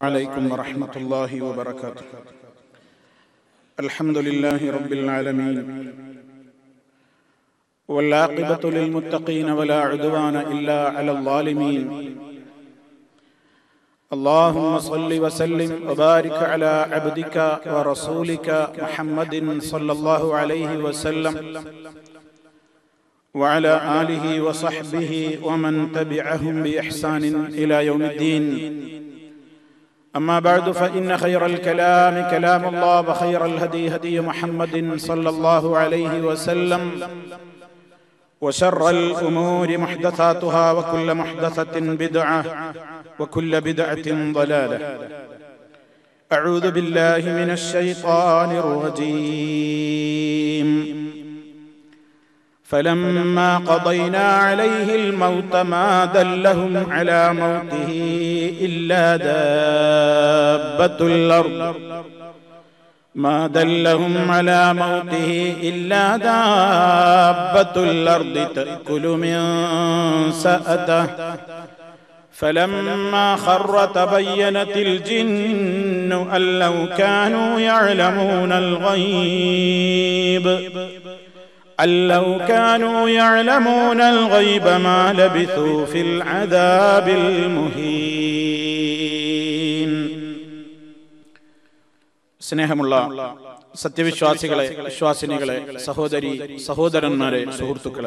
عليكم ورحمة الله وبركاته الحمد لله رب العالمين والعاقبة للمتقين ولا عدوان إلا على الظالمين اللهم صل وسلم وبارك على عبدك ورسولك محمد صلى الله عليه وسلم وعلى آله وصحبه ومن تبعهم بإحسان إلى يوم الدين أما بعد فإن خير الكلام كلام الله وخير الهدي هدي محمد صلى الله عليه وسلم وشر الأمور محدثاتها وكل محدثة بدعة وكل بدعة ضلالة أعوذ بالله من الشيطان الرجيم فلما قضينا عليه الموت ما دلهم على موته إلا دابة الأرض ما دلهم على موته إلا دابة الأرض تأكل من سأته فلما خر تبينت الجن أن لو كانوا يعلمون الغيب أن لو كانوا يعلمون الغيب ما لبثوا في العذاب المهين സ്നേഹമുള്ള സത്യവിശ്വാസികളെ വിശ്വാസിനികളെ സഹോദരി സഹോദരന്മാരെ സുഹൃത്തുക്കളെ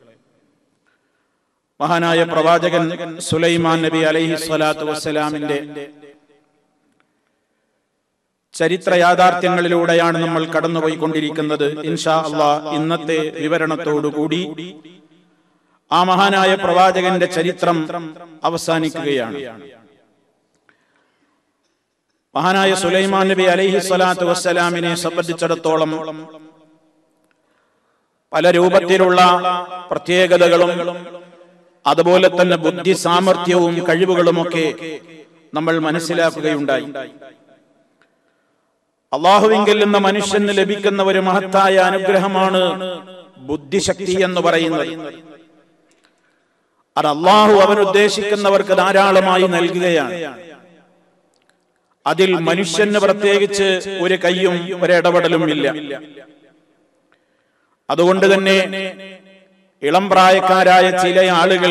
മഹാനായ പ്രവാചകൻ സുലൈമാൻ നബി അലൈഹി സ്വലാത്തു വസ്സലാമിന്റെ ചരിത്ര യാഥാർത്ഥ്യങ്ങളിലൂടെയാണ് നമ്മൾ കടന്നുപോയിക്കൊണ്ടിരിക്കുന്നത് ഇൻഷാ അള്ളാ ഇന്നത്തെ വിവരണത്തോടുകൂടി ആ മഹാനായ പ്രവാചകന്റെ ചരിത്രം അവസാനിക്കുകയാണ് മഹാനായ സുലൈമാൻ നബി അലൈഹി സ്വലാത്തു വസ്സലാമിനെ സംബന്ധിച്ചിടത്തോളം പല രൂപത്തിലുള്ള പ്രത്യേകതകളും അതുപോലെ തന്നെ ബുദ്ധി സാമർഥ്യവും കഴിവുകളുമൊക്കെ നമ്മൾ മനസ്സിലാക്കുകയുണ്ടായി അള്ളാഹുവിങ്കിൽ നിന്ന് മനുഷ്യന് ലഭിക്കുന്ന ഒരു മഹത്തായ അനുഗ്രഹമാണ് ബുദ്ധിശക്തി എന്ന് പറയുന്നത് അത് അള്ളാഹു അവൻ ഉദ്ദേശിക്കുന്നവർക്ക് ധാരാളമായി നൽകുകയാണ് അതിൽ മനുഷ്യന് പ്രത്യേകിച്ച് ഒരു കയ്യും ഒരിടപെടലും ഇല്ല അതുകൊണ്ട് തന്നെ ഇളം പ്രായക്കാരായ ചില ആളുകൾ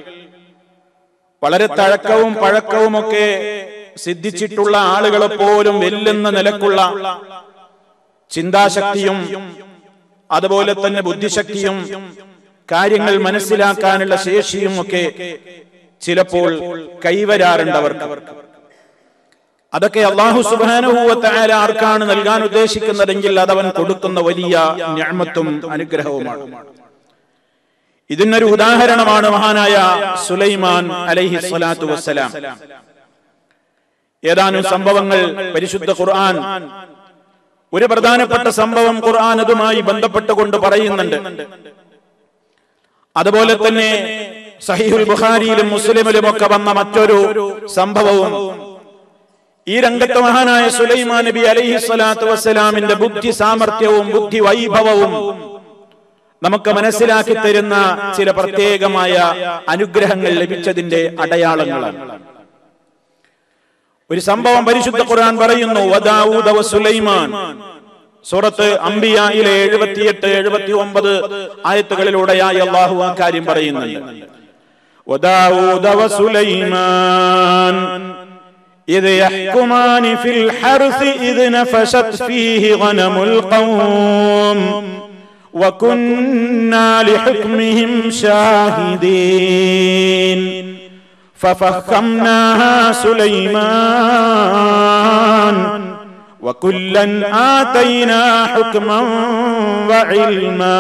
വളരെ തഴക്കവും പഴക്കവുമൊക്കെ സിദ്ധിച്ചിട്ടുള്ള ആളുകളെ പോലും വെല്ലുന്ന നിലക്കുള്ള ചിന്താശക്തിയും അതുപോലെ തന്നെ ബുദ്ധിശക്തിയും കാര്യങ്ങൾ മനസ്സിലാക്കാനുള്ള ശേഷിയും ഒക്കെ ചിലപ്പോൾ കൈവരാറുണ്ട് അവർക്ക് അതൊക്കെ അള്ളാഹു സുബാനുഭൂവത്തായ ആർക്കാണ് നൽകാൻ ഉദ്ദേശിക്കുന്നതെങ്കിൽ അതവൻ കൊടുക്കുന്ന വലിയ ഞാമത്തും അനുഗ്രഹവുമാണ് ഇതിനൊരു ഉദാഹരണമാണ് മഹാനായ സുലൈമാൻ അലൈഹി സ്വലാത്തു വസ്സലാം ഏതാനും സംഭവങ്ങൾ പരിശുദ്ധ ഖുർആൻ ഒരു പ്രധാനപ്പെട്ട സംഭവം ഖുർആൻ അതുമായി ബന്ധപ്പെട്ടുകൊണ്ട് പറയുന്നുണ്ട് അതുപോലെ തന്നെ സഹിഹുൽ ബുഖാരിയിലും മുസ്ലിമിലും ഒക്കെ വന്ന മറ്റൊരു സംഭവവും ഈ രംഗത്ത് മഹാനായ സുലൈമാൻ നബി അലൈഹി സ്വലാത്തു വസ്സലാമിന്റെ ബുദ്ധി സാമർഥ്യവും ബുദ്ധി വൈഭവവും നമുക്ക് മനസ്സിലാക്കി തരുന്ന ചില പ്രത്യേകമായ അനുഗ്രഹങ്ങൾ ലഭിച്ചതിന്റെ അടയാളങ്ങളാണ് ഒരു സംഭവം പരിശുദ്ധ ഖുർആൻ പറയുന്നു വദാവൂദ വസുലൈമാൻ സൂറത്ത് അംബിയയിലെ എഴുപത്തിയെട്ട് എഴുപത്തി ഒമ്പത് ആയത്തുകളിലൂടെയായി അള്ളാഹു ആ കാര്യം പറയുന്നുണ്ട് വദാവൂദ വസുലൈമാൻ إذ يحكمان في الحرث إذ نفشت فيه غنم القوم وكنا لحكمهم شاهدين ففخمناها سليمان وكلا آتينا حكما وعلما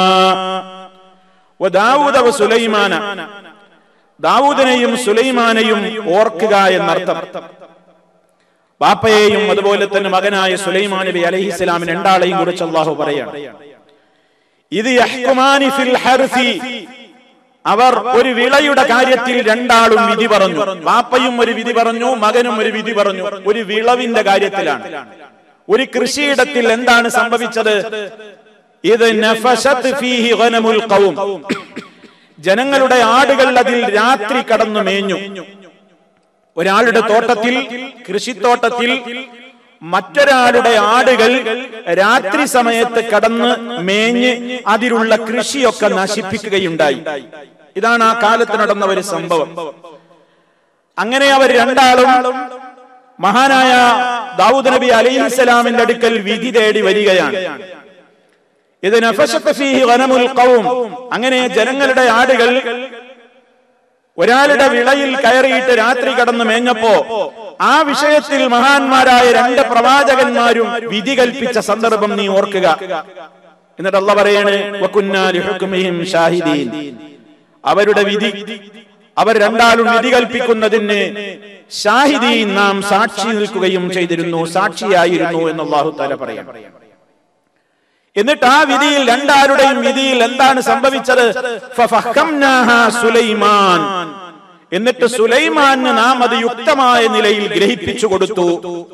وداود وسليمان ദാവൂദിനെയും സുലൈമാനെയും ഓർക്കുക എന്നർത്ഥം ബാപ്പയെയും അതുപോലെ തന്നെ മകനായ സുലൈമാൻ നബി അലഹിസ്ലാമിന് രണ്ടാളെയും കുറിച്ച് അള്ളാഹു പറയാണ് ഇത് യഹ്കുമാനി ഫിൽ ഹർസി അവർ ഒരു വിളയുടെ കാര്യത്തിൽ രണ്ടാളും വിധി പറഞ്ഞു ബാപ്പയും ഒരു വിധി പറഞ്ഞു മകനും ഒരു വിധി പറഞ്ഞു ഒരു വിളവിന്റെ കാര്യത്തിലാണ് ഒരു കൃഷിയിടത്തിൽ എന്താണ് സംഭവിച്ചത് ഇത് നഫശത് ഫീഹി ഗനമുൽ ഖൗം ജനങ്ങളുടെ ആടുകൾ അതിൽ രാത്രി കടന്നു മേഞ്ഞു ഒരാളുടെ തോട്ടത്തിൽ കൃഷിത്തോട്ടത്തിൽ മറ്റൊരാളുടെ ആടുകൾ രാത്രി സമയത്ത് കടന്ന് മേഞ്ഞ് അതിലുള്ള കൃഷിയൊക്കെ നശിപ്പിക്കുകയുണ്ടായി ഇതാണ് ആ കാലത്ത് നടന്ന ഒരു സംഭവം അങ്ങനെ അവർ രണ്ടാളും മഹാനായ ദാവൂദ് നബി അലൈഹിസ്സലാമിന്റെ അടുക്കൽ വിധി തേടി വരികയാണ് ഇത് നഫശത്ത് ഫീഹി ഗനമുൽ ഖൗം അങ്ങനെ ജനങ്ങളുടെ ആടുകൾ ഒരാളുടെ വിളയിൽ കയറിയിട്ട് രാത്രി കടന്നു മേഞ്ഞപ്പോ ആ വിഷയത്തിൽ മഹാന്മാരായ രണ്ട് പ്രവാചകന്മാരും വിധി കൽപ്പിച്ച സന്ദർഭം നീ ഓർക്കുക എന്നിട്ട് അല്ല പറയാണ് വകുന്നാ ലിഹുക്മിഹിം ഷാഹിദീൻ അവരുടെ വിധി അവർ രണ്ടാളും വിധി കൽപ്പിക്കുന്നതിന് ഷാഹിദീൻ നാം സാക്ഷി നിൽക്കുകയും ചെയ്തിരുന്നു സാക്ഷിയായിരുന്നു എന്ന് അള്ളാഹു താല പറയാം എന്നിട്ട് ആ വിധിയിൽ രണ്ടാരുടെയും വിധിയിൽ എന്താണ് സംഭവിച്ചത് ഫഫഹംനാഹാ സുലൈമാൻ എന്നിട്ട് സുലൈമാന് നാം അത് യുക്തമായ നിലയിൽ ഗ്രഹിപ്പിച്ചു കൊടുത്തു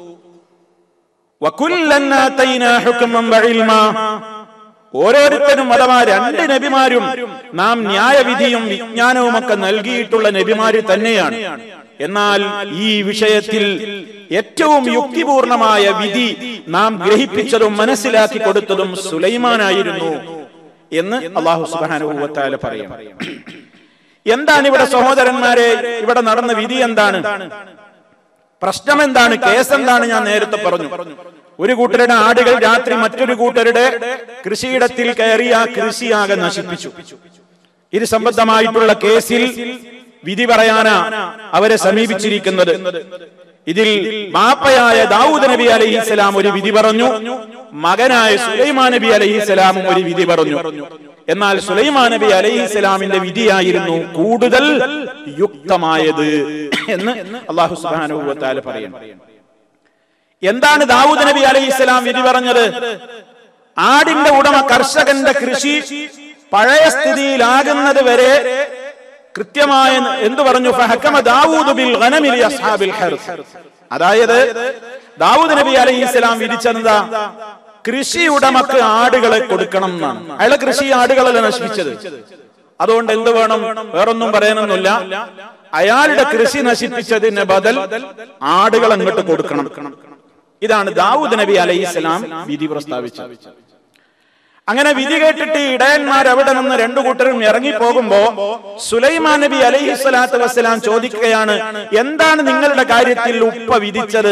വകുല്ലൻ ആതൈനാ ഹുക്മൻ വഇൽമാ. ഓരോരുത്തരും അഥവാ രണ്ട് നബിമാരും നാം ന്യായവിധിയും വിജ്ഞാനവും ഒക്കെ നൽകിയിട്ടുള്ള നബിമാര് തന്നെയാണ് എന്നാൽ ഈ വിഷയത്തിൽ ഏറ്റവും യുക്തിപൂർണമായ വിധി നാം ഗ്രഹിപ്പിച്ചതും മനസ്സിലാക്കി കൊടുത്തതും സുലൈമാനായിരുന്നു എന്ന് അള്ളാഹു സുബാനുഭവത്താല പറയാം എന്താണ് ഇവിടെ സഹോദരന്മാരെ ഇവിടെ നടന്ന വിധി എന്താണ് പ്രശ്നം എന്താണ് കേസ് എന്താണ് ഞാൻ നേരത്തെ പറഞ്ഞു ഒരു കൂട്ടരുടെ ആടുകൾ രാത്രി മറ്റൊരു കൂട്ടരുടെ കൃഷിയിടത്തിൽ കയറി ആ കൃഷിയാകെ നശിപ്പിച്ചു ഇത് സംബന്ധമായിട്ടുള്ള കേസിൽ വിധി പറയാനാ അവരെ സമീപിച്ചിരിക്കുന്നത് ഇതിൽ മാപ്പയായ ദാവൂദ് നബി അലൈഹിസ്സലാം ഒരു വിധി പറഞ്ഞു മകനായ സുലൈമാൻ നബി അലൈഹിസ്സലാമും ഒരു വിധി പറഞ്ഞു എന്നാൽ സുലൈമാൻ നബി അലൈഹിസ്സലാമിന്റെ വിധിയായിരുന്നു കൂടുതൽ യുക്തമായത് എന്ന് അള്ളാഹു സുബ്ഹാനഹു വ തആല പറയുന്നു എന്താണ് ദാവൂദ് നബി അലൈഹിസ്സലാം വിധി പറഞ്ഞത് ആടിന്റെ ഉടമ കർഷകന്റെ കൃഷി പഴയ സ്ഥിതിയിലാകുന്നത് വരെ കൃത്യമായ എന്തു പറഞ്ഞു ഫഹക്കമ ദാവൂദ് ബിൽ ഗനമി ലി അസ്ഹാബിൽ ഹർസ് അതായത് ദാവൂദ് നബി അലൈഹി ഇസ്ലാം വിധിച്ചെന്താ കൃഷി ഉടമക്ക് ആടുകളെ കൊടുക്കണം എന്നാണ് അയാളെ കൃഷി ആടുകളല്ല നശിപ്പിച്ചത് അതുകൊണ്ട് എന്ത് വേണം വേറൊന്നും പറയാനൊന്നുമില്ല അയാളുടെ കൃഷി നശിപ്പിച്ചതിന് ബദൽ ആടുകൾ അങ്ങോട്ട് കൊടുക്കണം ഇതാണ് ദാവൂദ് നബി അലൈഹി ഇസ്ലാം വിധി പ്രസ്താവിച്ചത് അങ്ങനെ വിധി കേട്ടിട്ട് ഈ ഇടയന്മാർ അവിടെ നിന്ന് രണ്ടു കൂട്ടരും ഇറങ്ങി പോകുമ്പോ സുലൈമാൻ നബി അലൈഹി സ്വലാത്തു വസ്സലാം ചോദിക്കുകയാണ് എന്താണ് നിങ്ങളുടെ കാര്യത്തിൽ ഉപ്പ വിധിച്ചത്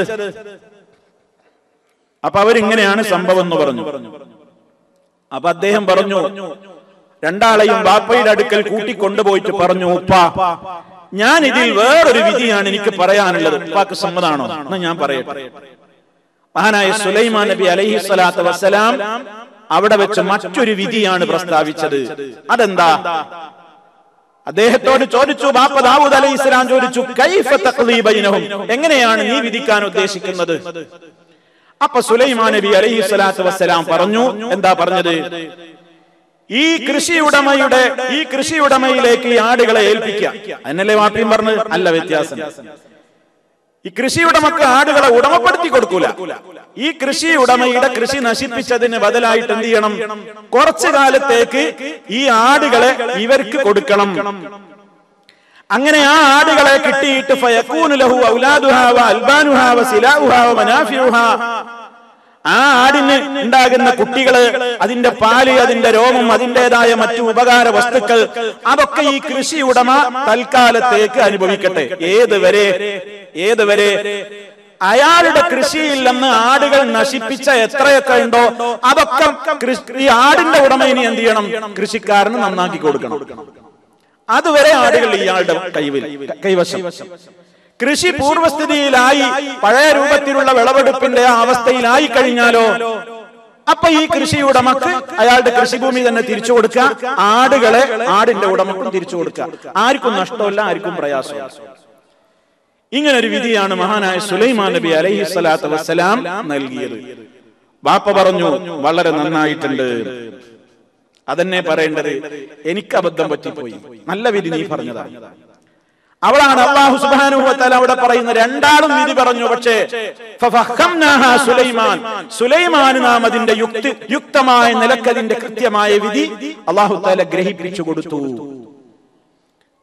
അപ്പൊ അവരിങ്ങനെയാണ് സംഭവം എന്ന് പറഞ്ഞു അപ്പൊ അദ്ദേഹം പറഞ്ഞു രണ്ടാളെയും ബാപ്പയുടെ അടുക്കൽ കൂട്ടിക്കൊണ്ടുപോയിട്ട് പറഞ്ഞു ഉപ്പ ഞാൻ ഇതിൽ വേറൊരു വിധിയാണ് എനിക്ക് പറയാനുള്ളത് ഉപ്പാക്ക് സമ്മതാണോ എന്ന് ഞാൻ പറയട്ടെ മഹാനായ സുലൈമാൻ നബി അലൈഹി സ്വലാത്തു വസ്സലാം അവിടെ വെച്ച് മറ്റൊരു വിധിയാണ് പ്രസ്താവിച്ചത് അതെന്താ അദ്ദേഹത്തോട് ചോദിച്ചു ബാപ്പ ദാവൂദ് അലൈഹി ഇസ്ലാം ചോദിച്ചു കൈഫ തഖ്ലീ ബൈനഹും എങ്ങനെയാണ് നീ വിധിക്കാൻ ഉദ്ദേശിക്കുന്നത് അപ്പൊ സുലൈമാൻ നബി അലൈഹി സ്വലാത്തു വസ്സലാം പറഞ്ഞു എന്താ പറഞ്ഞത് ഈ കൃഷി ഉടമയുടെ ഈ കൃഷി ഉടമയിലേക്ക് ഈ ആടുകളെ ഏൽപ്പിക്കുക എന്നല്ലേ വാപ്പിയും പറഞ്ഞു അല്ല വ്യത്യാസം ഈ കൃഷി ഉടമക്ക് ആടുകളെ ഉടമപ്പെടുത്തി കൊടുക്കൂല ഈ കൃഷി ഉടമയുടെ കൃഷി നശിപ്പിച്ചതിന് ബദലായിട്ട് എന്ത് ചെയ്യണം കുറച്ചു കാലത്തേക്ക് ഈ ആടുകളെ ഇവർക്ക് കൊടുക്കണം അങ്ങനെ ആ ആടുകളെ കിട്ടിയിട്ട് ഫയക്കൂനു ലഹു ഔലാദുഹാ വ അൽബാനുഹാ വ സിലാഉഹാ വ മനാഫിഉഹാ ആ ആടിന് ഉണ്ടാകുന്ന കുട്ടികള് അതിന്റെ പാല് അതിന്റെ രോമം അതിൻ്റെതായ മറ്റു ഉപകാര വസ്തുക്കൾ അതൊക്കെ ഈ കൃഷി ഉടമ തൽക്കാലത്തേക്ക് അനുഭവിക്കട്ടെ ഏതുവരെ ഏതുവരെ അയാളുടെ കൃഷിയിൽ നിന്ന് ആടുകൾ നശിപ്പിച്ച എത്രയൊക്കെ ഉണ്ടോ അതൊക്കെ കൃഷി- ഈ ആടിന്റെ ഉടമ ഇനി എന്ത് ചെയ്യണം കൃഷിക്കാരന് നന്നാക്കി കൊടുക്കണം അതുവരെ ആടുകൾ ഇയാളുടെ കൈവിൽ കൈവശം കൃഷി പൂർവ്വസ്ഥിതിയിലായി പഴയ രൂപത്തിലുള്ള വിളവെടുപ്പിന്റെ ആ അവസ്ഥയിലായി കഴിഞ്ഞാലോ അപ്പൊ ഈ കൃഷി ഉടമക്ക് അയാളുടെ കൃഷിഭൂമി തന്നെ തിരിച്ചു കൊടുക്കുക ആടുകളെ ആടിന്റെ ഉടമക്കും തിരിച്ചു കൊടുക്കുക ആർക്കും നഷ്ടമില്ല ആർക്കും പ്രയാസമില്ല ഇങ്ങനെ ഒരു വിധിയാണ് മഹാനായ സുലൈമാൻ നബി അലൈഹി സ്വലാത്തു വസ്സലാം നൽകിയത് ബാപ്പ പറഞ്ഞു വളരെ നന്നായിട്ടുണ്ട് അതെന്നെ പറയേണ്ടത് എനിക്ക് അബദ്ധം പറ്റിപ്പോയി നല്ല വിധി നീ പറഞ്ഞതാണ് അവളാണ് അള്ളാഹു സുബാനുഭവത്താൽ അവിടെ പറയുന്ന രണ്ടാളും വിധി പറഞ്ഞു പക്ഷേ ഫഫഹംനാഹാ സുലൈമാൻ സുലൈമാൻ നാം അതിന്റെ യുക്തി യുക്തമായ നിലക്കതിന്റെ കൃത്യമായ വിധി അള്ളാഹു താല ഗ്രഹിപ്പിച്ചു കൊടുത്തു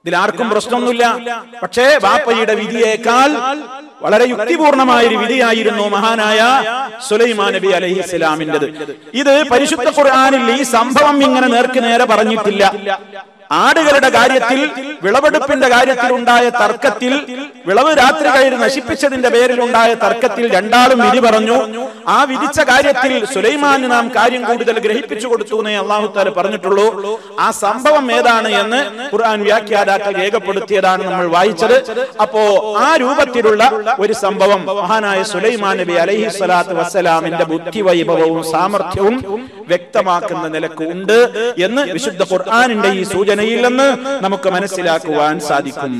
ഇതിലാർക്കും പ്രശ്നമൊന്നുമില്ല പക്ഷേ ബാപ്പയുടെ വിധിയേക്കാൾ വളരെ യുക്തിപൂർണമായ ഒരു വിധിയായിരുന്നു മഹാനായ സുലൈമാൻ നബി അലൈഹി ഇസ്ലാമിൻ്റെത് ഇത് പരിശുദ്ധ ഖുർആനിൽ ഈ സംഭവം ഇങ്ങനെ നേർക്ക് നേരെ പറഞ്ഞിട്ടില്ല ആടുകളുടെ കാര്യത്തിൽ വിളവെടുപ്പിന്റെ കാര്യത്തിൽ ഉണ്ടായ തർക്കത്തിൽ വിളവ് രാത്രി കയറി നശിപ്പിച്ചതിന്റെ പേരിൽ ഉണ്ടായ തർക്കത്തിൽ രണ്ടാളും വിധി പറഞ്ഞു ആ വിധിച്ച കാര്യത്തിൽ സുലൈമാന് നാം കാര്യം കൂടുതൽ ഗ്രഹിപ്പിച്ചു കൊടുത്തു എന്നേ അള്ളാഹു താല പറഞ്ഞിട്ടുള്ളൂ ആ സംഭവം ഏതാണ് എന്ന് ഖുർആൻ വ്യാഖ്യാതാക്കൾ രേഖപ്പെടുത്തിയതാണ് നമ്മൾ വായിച്ചത് അപ്പോ ആ രൂപത്തിലുള്ള ഒരു സംഭവം മഹാനായ സുലൈമാൻ നബി അലൈഹി സ്വലാത്തു വസ്സലാമിന്റെ ബുദ്ധിവൈഭവവും സാമർഥ്യവും വ്യക്തമാക്കുന്ന നിലക്ക് ഉണ്ട് എന്ന് വിശുദ്ധ ഖുർആാനിന്റെ ഈ സൂചനയിൽ നിന്ന് നമുക്ക് മനസ്സിലാക്കുവാൻ സാധിക്കും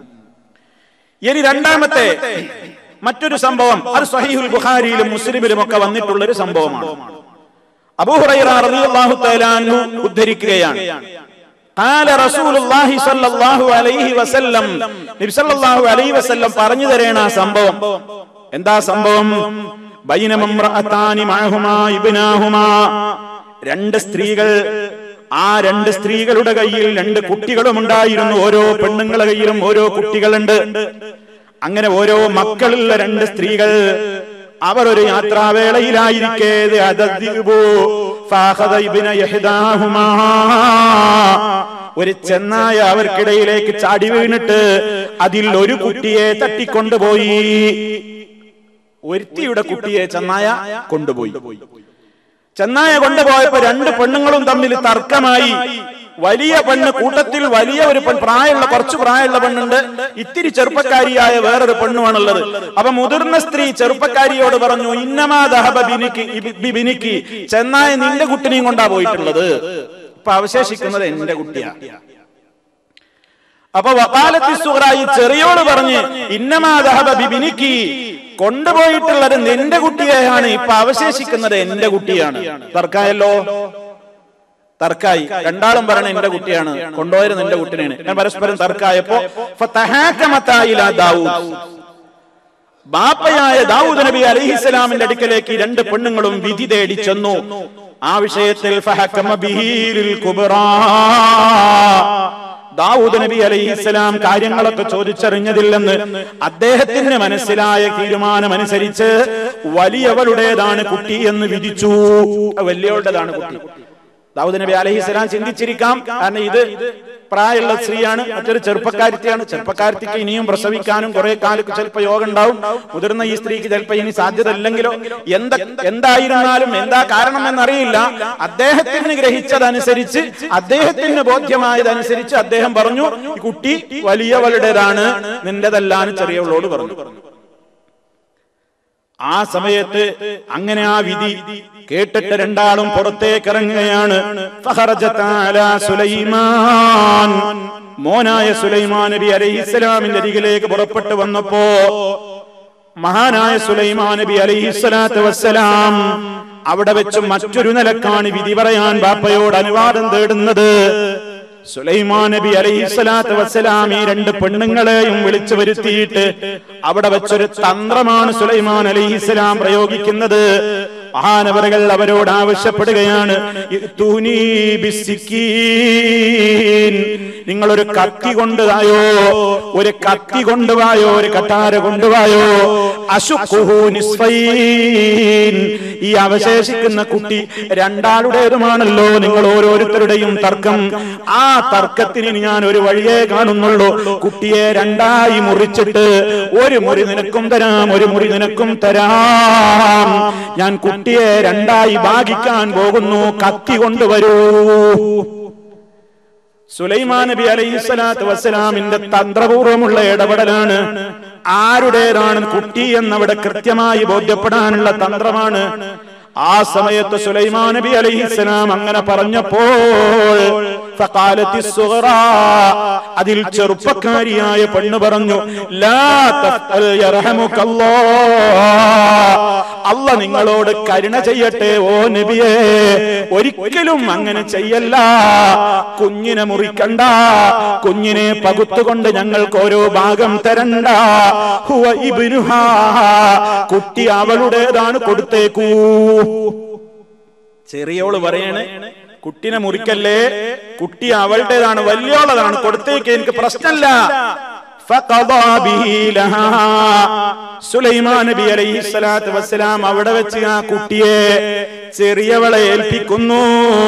ഇനി രണ്ടാമത്തെ മറ്റൊരു സംഭവം അത് സഹീഹുൽ ബുഖാരിയിലും മുസ്ലിമിലും ഒക്കെ വന്നിട്ടുള്ള ഒരു സംഭവമാണ് അബൂഹുറൈറ റളിയല്ലാഹു തആല അൻഹു ഉദ്ധരിക്കുകയാണ് قال رسول الله صلى الله عليه وسلم നബി സല്ലല്ലാഹു അലൈഹി വസല്ലം പറഞ്ഞു തരേണ ആ സംഭവം എന്താ സംഭവം ബൈനമംറഅതാനി മഅഹുമാ ഇബ്നാഹുമാ രണ്ട് സ്ത്രീകൾ ആ രണ്ട് സ്ത്രീകളുടെ കയ്യിൽ രണ്ട് കുട്ടികളും ഉണ്ടായിരുന്നു ഓരോ പെണ്ണുങ്ങളുടെ കയ്യിലും ഓരോ കുട്ടികളുണ്ട് അങ്ങനെ ഓരോ മക്കളുള്ള രണ്ട് സ്ത്രീകൾ അവർ ഒരു യാത്രാവേളയിലായിരിക്കെ ഇത് അതദ്ദിബു ഫാഖദ ഇബ്ന യഹ്ദാഹുമാ. ഒരു ചെന്നായ അവർക്കിടയിലേക്ക് ചാടി വീണിട്ട് അതിൽ ഒരു കുട്ടിയെ തട്ടിക്കൊണ്ടുപോയി ഒരുത്തിയുടെ കുട്ടിയെ ചെന്നായ കൊണ്ടുപോയി ചെന്നായ കൊണ്ടുപോയപ്പോ രണ്ട് പെണ്ണുങ്ങളും തമ്മിൽ തർക്കമായി വലിയ പെണ്ണ് കൂട്ടത്തിൽ വലിയ ഒരു പെൺ പ്രായമുള്ള കുറച്ച് പ്രായമുള്ള പെണ്ണുണ്ട് ഇത്തിരി ചെറുപ്പക്കാരിയായ വേറൊരു പെണ്ണുമാണുള്ളത് അപ്പൊ മുതിർന്ന സ്ത്രീ ചെറുപ്പക്കാരിയോട് പറഞ്ഞു ഇന്നമാ ദഹബ ബിനിക്ക് ബി- ബിനിക്ക് ചെന്നായ നിന്റെ കുട്ടിനെയും കൊണ്ടാ പോയിട്ടുള്ളത് ഇപ്പൊ അവശേഷിക്കുന്നത് എന്റെ കുട്ടിയാണ് അപ്പൊ വക്കാലത്തി സുഹറായി ചെറിയോട് പറഞ്ഞ് ഇന്നമാ ദഹബ ബിബിനിക്ക് കൊണ്ടുപോയിട്ടുള്ളത് നിന്റെ കുട്ടിയെയാണ് ഇപ്പൊ അവശേഷിക്കുന്നത് എന്റെ കുട്ടിയാണ് തർക്കായല്ലോ തർക്കായി രണ്ടാളും പറഞ്ഞ എന്റെ കുട്ടിയാണ് കൊണ്ടുപോയത് നിന്റെ കുട്ടിനെയാണ് ഞാൻ പരസ്പരം തർക്കായപ്പോ ഫതഹാക്കമത്തായില ദാവൂദ് ബാപ്പയായ ദാവൂദ് നബി അലൈഹിസ്സലാമിന്റെ അടുക്കലേക്ക് ഈ രണ്ട് പെണ്ണുങ്ങളും വിധി തേടി ചെന്നു ആ വിഷയത്തിൽ ഫഹക്കമ ബിഹീലിൽ കുബ്റാ. ദാവൂദ് നബി അലൈഹിസ്സലാം കാര്യങ്ങളൊക്കെ ചോദിച്ചറിഞ്ഞതില്ലെന്ന് അദ്ദേഹത്തിന് മനസ്സിലായ തീരുമാനമനുസരിച്ച് വലിയവളുടേതാണ് കുട്ടി എന്ന് വിധിച്ചു വലിയവളുടേതാണ് കുട്ടി ദാവൂദ് നബി അലൈഹിസ്സലാം ചിന്തിച്ചിരിക്കാം കാരണം ഇത് പ്രായമുള്ള സ്ത്രീയാണ് മറ്റൊരു ചെറുപ്പക്കാരത്തിയാണ് ചെറുപ്പക്കാരത്തിക്ക് ഇനിയും പ്രസവിക്കാനും കുറെ കാലത്ത് ചിലപ്പോൾ യോഗം ഉണ്ടാവും മുതിർന്ന ഈ സ്ത്രീക്ക് ചിലപ്പോൾ ഇനി സാധ്യത ഇല്ലെങ്കിലോ എന്ത എന്തായിരുന്നാലും എന്താ കാരണം എന്നറിയില്ല അദ്ദേഹത്തിന് ഗ്രഹിച്ചതനുസരിച്ച് അദ്ദേഹത്തിന് ബോധ്യമായതനുസരിച്ച് അദ്ദേഹം പറഞ്ഞു ഈ കുട്ടി വലിയവളുടേതാണ് നിന്റെതല്ലാന്ന് ചെറിയവളോട് പറഞ്ഞു ആ സമയത്ത് അങ്ങനെ ആ വിധി കേട്ടിട്ട് രണ്ടാളും പുറത്തേക്ക് ഇറങ്ങുകയാണ് ഫഖറജത അലാ സുലൈമാൻ മോനായ സുലൈമാൻ നബി അലൈഹിസ്സലാമിന്റെ അരികിലേക്ക് പുറപ്പെട്ടു വന്നപ്പോ മഹാനായ സുലൈമാൻ നബി അലൈഹിസ്സലാത്തു വസ്സലാം അവിടെ വെച്ച് മറ്റൊരു നിലക്കാണ് വിധി പറയാൻ ബാപ്പയോട് അനുവാദം തേടുന്നത് സുലൈമാൻ നബി അലൈഹിസ്സലാത്തു വസ്സലാം ഈ രണ്ട് പെണ്ണുങ്ങളെയും വിളിച്ചു വരുത്തിയിട്ട് അവിടെ വെച്ചൊരു തന്ത്രമാണ് സുലൈമാൻ അലൈഹിസ്സലാം പ്രയോഗിക്കുന്നത് മഹാനവറുകൾ അവരോട് ആവശ്യപ്പെടുകയാണ് ഇഅ്തൂനീ ബിസ്സിക്കീൻ. നിങ്ങളൊരു കത്തി കൊണ്ടുവായോ ഒരു കത്തി കൊണ്ടുവായോ ഒരു കട്ടാര കൊണ്ടുവായോ അശുക്കുഹു നിസ്ഫൈൻ. ഈ അവശേഷിക്കുന്ന കുട്ടി രണ്ടാളുടേതുമാണല്ലോ നിങ്ങൾ ഓരോരുത്തരുടെയും തർക്കം ആ തർക്കത്തിന് ഇനി ഞാൻ ഒരു വഴിയേ കാണുന്നുള്ളൂ കുട്ടിയെ രണ്ടായി മുറിച്ചിട്ട് ഒരു മുറി നിനക്കും തരാം ഒരു മുറി നിനക്കും തരാം ഞാൻ കുട്ടിയെ രണ്ടായി ഭാഗിക്കാൻ പോകുന്നു കത്തി കൊണ്ടുവരൂ സുലൈമാൻ നബി അലൈഹി സ്വലാത്തു വസ്സലാമിന്റെ തന്ത്രപൂർവമുള്ള ഇടപെടലാണ് ആരുടേതാണ് കുട്ടി എന്നവിടെ കൃത്യമായി ബോധ്യപ്പെടാനുള്ള തന്ത്രമാണ് ആ സമയത്ത് സുലൈമാൻ നബി അലൈഹിസ്സലാം അങ്ങനെ പറഞ്ഞപ്പോൾ ഫഖാലത്തി സുഗ്റാ, അതിൽ ചെറുപ്പക്കാരിയായ പെണ്ണ് പറഞ്ഞു ലാ തഫ്അൽ യർഹമുക്കല്ലാഹ്. അല്ല നിങ്ങളോട് കരുണ ചെയ്യട്ടെ ഓ നബിയെ ഒരിക്കലും അങ്ങനെ ചെയ്യല്ല കുഞ്ഞിനെ മുറിക്കണ്ട കുഞ്ഞിനെ പകുത്തുകൊണ്ട് ഞങ്ങൾക്ക് ഓരോ ഭാഗം തരണ്ട ഹുവ ഇബ്നുഹാ. കുട്ടി അവളുടേതാണ് കൊടുത്തേക്കൂ ചെറിയോള് പറയണ് കുട്ടിനെ മുറിക്കല്ലേ കുട്ടി അവളുടേതാണ് വലിയോളതാണ് കൊടുത്തേക്ക് എനിക്ക് പ്രശ്നമില്ല ഫഖദാ ബിഹി ലഹാ. സുലൈമാൻ നബി അലൈഹി സ്വലാത്തു വസ്സലാം അവിടെ വെച്ച് ആ കുട്ടിയെ ചെറിയവളെ ഏൽപ്പിക്കുന്നു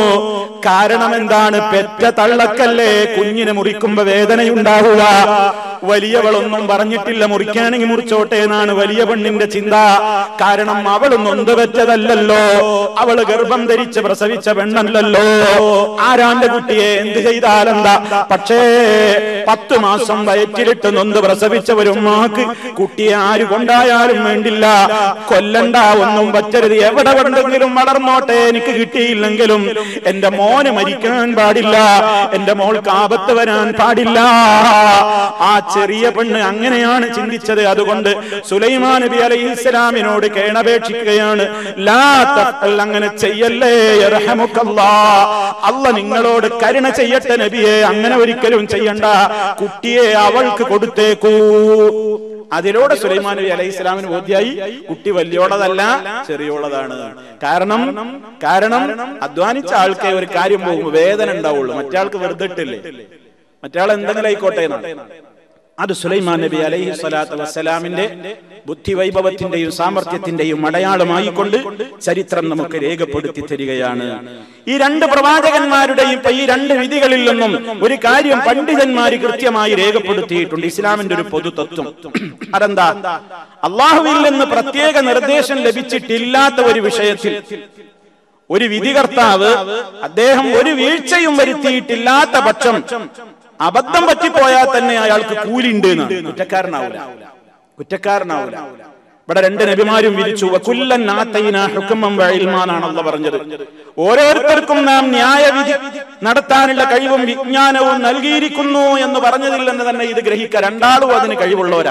കാരണം എന്താണ് പെറ്റ തള്ളക്കല്ലേ കുഞ്ഞിനെ മുറിക്കുമ്പോ വേദനയുണ്ടാവുക വലിയവളൊന്നും പറഞ്ഞിട്ടില്ല മുറിക്കുകയാണെങ്കിൽ മുറിച്ചോട്ടെ എന്നാണ് വലിയ പെണ്ണിന്റെ ചിന്ത കാരണം അവൾ നൊന്ത് വെച്ചതല്ലല്ലോ അവള് ഗർഭം ധരിച്ച് പ്രസവിച്ച പെണ്ണല്ലല്ലോ ആരാന്റെ കുട്ടിയെ എന്ത് ചെയ്താലെന്താ പക്ഷേ പത്തു മാസം വയറ്റിലിട്ട് നൊന്ത് പ്രസവിച്ച ഒരു ഉമ്മാക്ക് കുട്ടിയെ ആര് കൊണ്ടായാലും വേണ്ടില്ല കൊല്ലണ്ട ഒന്നും പറ്റരുത് എവിടെ വേണ്ടെങ്കിലും വളർന്നോട്ടെ എനിക്ക് കിട്ടിയില്ലെങ്കിലും എന്റെ മോന് മരിക്കാൻ പാടില്ല എന്റെ മോൾക്ക് ആപത്ത് വരാൻ പാടില്ല ആ ചെറിയ പെണ്ണ് അങ്ങനെയാണ് ചിന്തിച്ചത് അതുകൊണ്ട് സുലൈമാൻ നബി അലൈഹി ഇസ്ലാമിനോട് കേണപേക്ഷിക്കുകയാണ് ലാ തഫ്അൽ, അങ്ങനെ ചെയ്യല്ലേ യർഹമുക്കല്ലാ. അല്ല നിങ്ങളോട് കരുണ ചെയ്യട്ടെ നബിയെ അങ്ങനെ ഒരിക്കലും ചെയ്യണ്ട കുട്ടിയെ അവൾക്ക് കൊടുത്തേക്കൂ അതിലൂടെ സുലൈമാൻ നബി അലൈഹി ഇസ്ലാമിന് ബോധ്യായി കുട്ടി വലിയോളതല്ല ചെറിയോളതാണ് കാരണം കാരണം അധ്വാനിച്ച ആൾക്കേ ഒരു കാര്യം പോകും വേദന ഉണ്ടാവുള്ളൂ മറ്റാൾക്ക് വെറുതെ ഇട്ടില്ലേ മറ്റാൾ എന്തെങ്കിലും ആയിക്കോട്ടെ എന്നാണ് അത് സുലൈമാൻ നബി അലൈഹി സ്വലാത്തു വസ്സലാമിന്റെ ബുദ്ധിവൈഭവത്തിന്റെയും സാമർഥ്യത്തിന്റെയും അടയാളമായി കൊണ്ട് ചരിത്രം നമുക്ക് രേഖപ്പെടുത്തി തരികയാണ് ഈ രണ്ട് പ്രവാചകന്മാരുടെയും ഇപ്പൊ ഈ രണ്ട് വിധികളിൽ നിന്നും ഒരു കാര്യം പണ്ഡിതന്മാര് കൃത്യമായി രേഖപ്പെടുത്തിയിട്ടുണ്ട് ഇസ്ലാമിന്റെ ഒരു പൊതു തത്വം അതെന്താ അള്ളാഹുവിൽ നിന്ന് പ്രത്യേക നിർദ്ദേശം ലഭിച്ചിട്ടില്ലാത്ത ഒരു വിഷയത്തിൽ ഒരു വിധികർത്താവ് അദ്ദേഹം ഒരു വീഴ്ചയും വരുത്തിയിട്ടില്ലാത്ത പക്ഷം അബദ്ധം പറ്റിപ്പോയാൽ തന്നെ അയാൾക്ക് കൂലിണ്ട് എന്നാണ്. കുറ്റക്കാരനാവൂല കുറ്റക്കാരനാവൂല ഇവിടെ രണ്ട് നബിമാരും വിരിച്ചു വകുല്ലൻ ആത്തൈന ഹുക്കുമം വഇൽമാനാണല്ലോ പറഞ്ഞത് ഓരോരുത്തർക്കും നാം ന്യായവിധി നടത്താനുള്ള കഴിവും വിജ്ഞാനവും നൽകിയിരിക്കുന്നു എന്ന് പറഞ്ഞതിൽ നിന്ന് തന്നെ ഇത് ഗ്രഹിക്കുക രണ്ടാളും അതിന് കഴിവുള്ളവരാ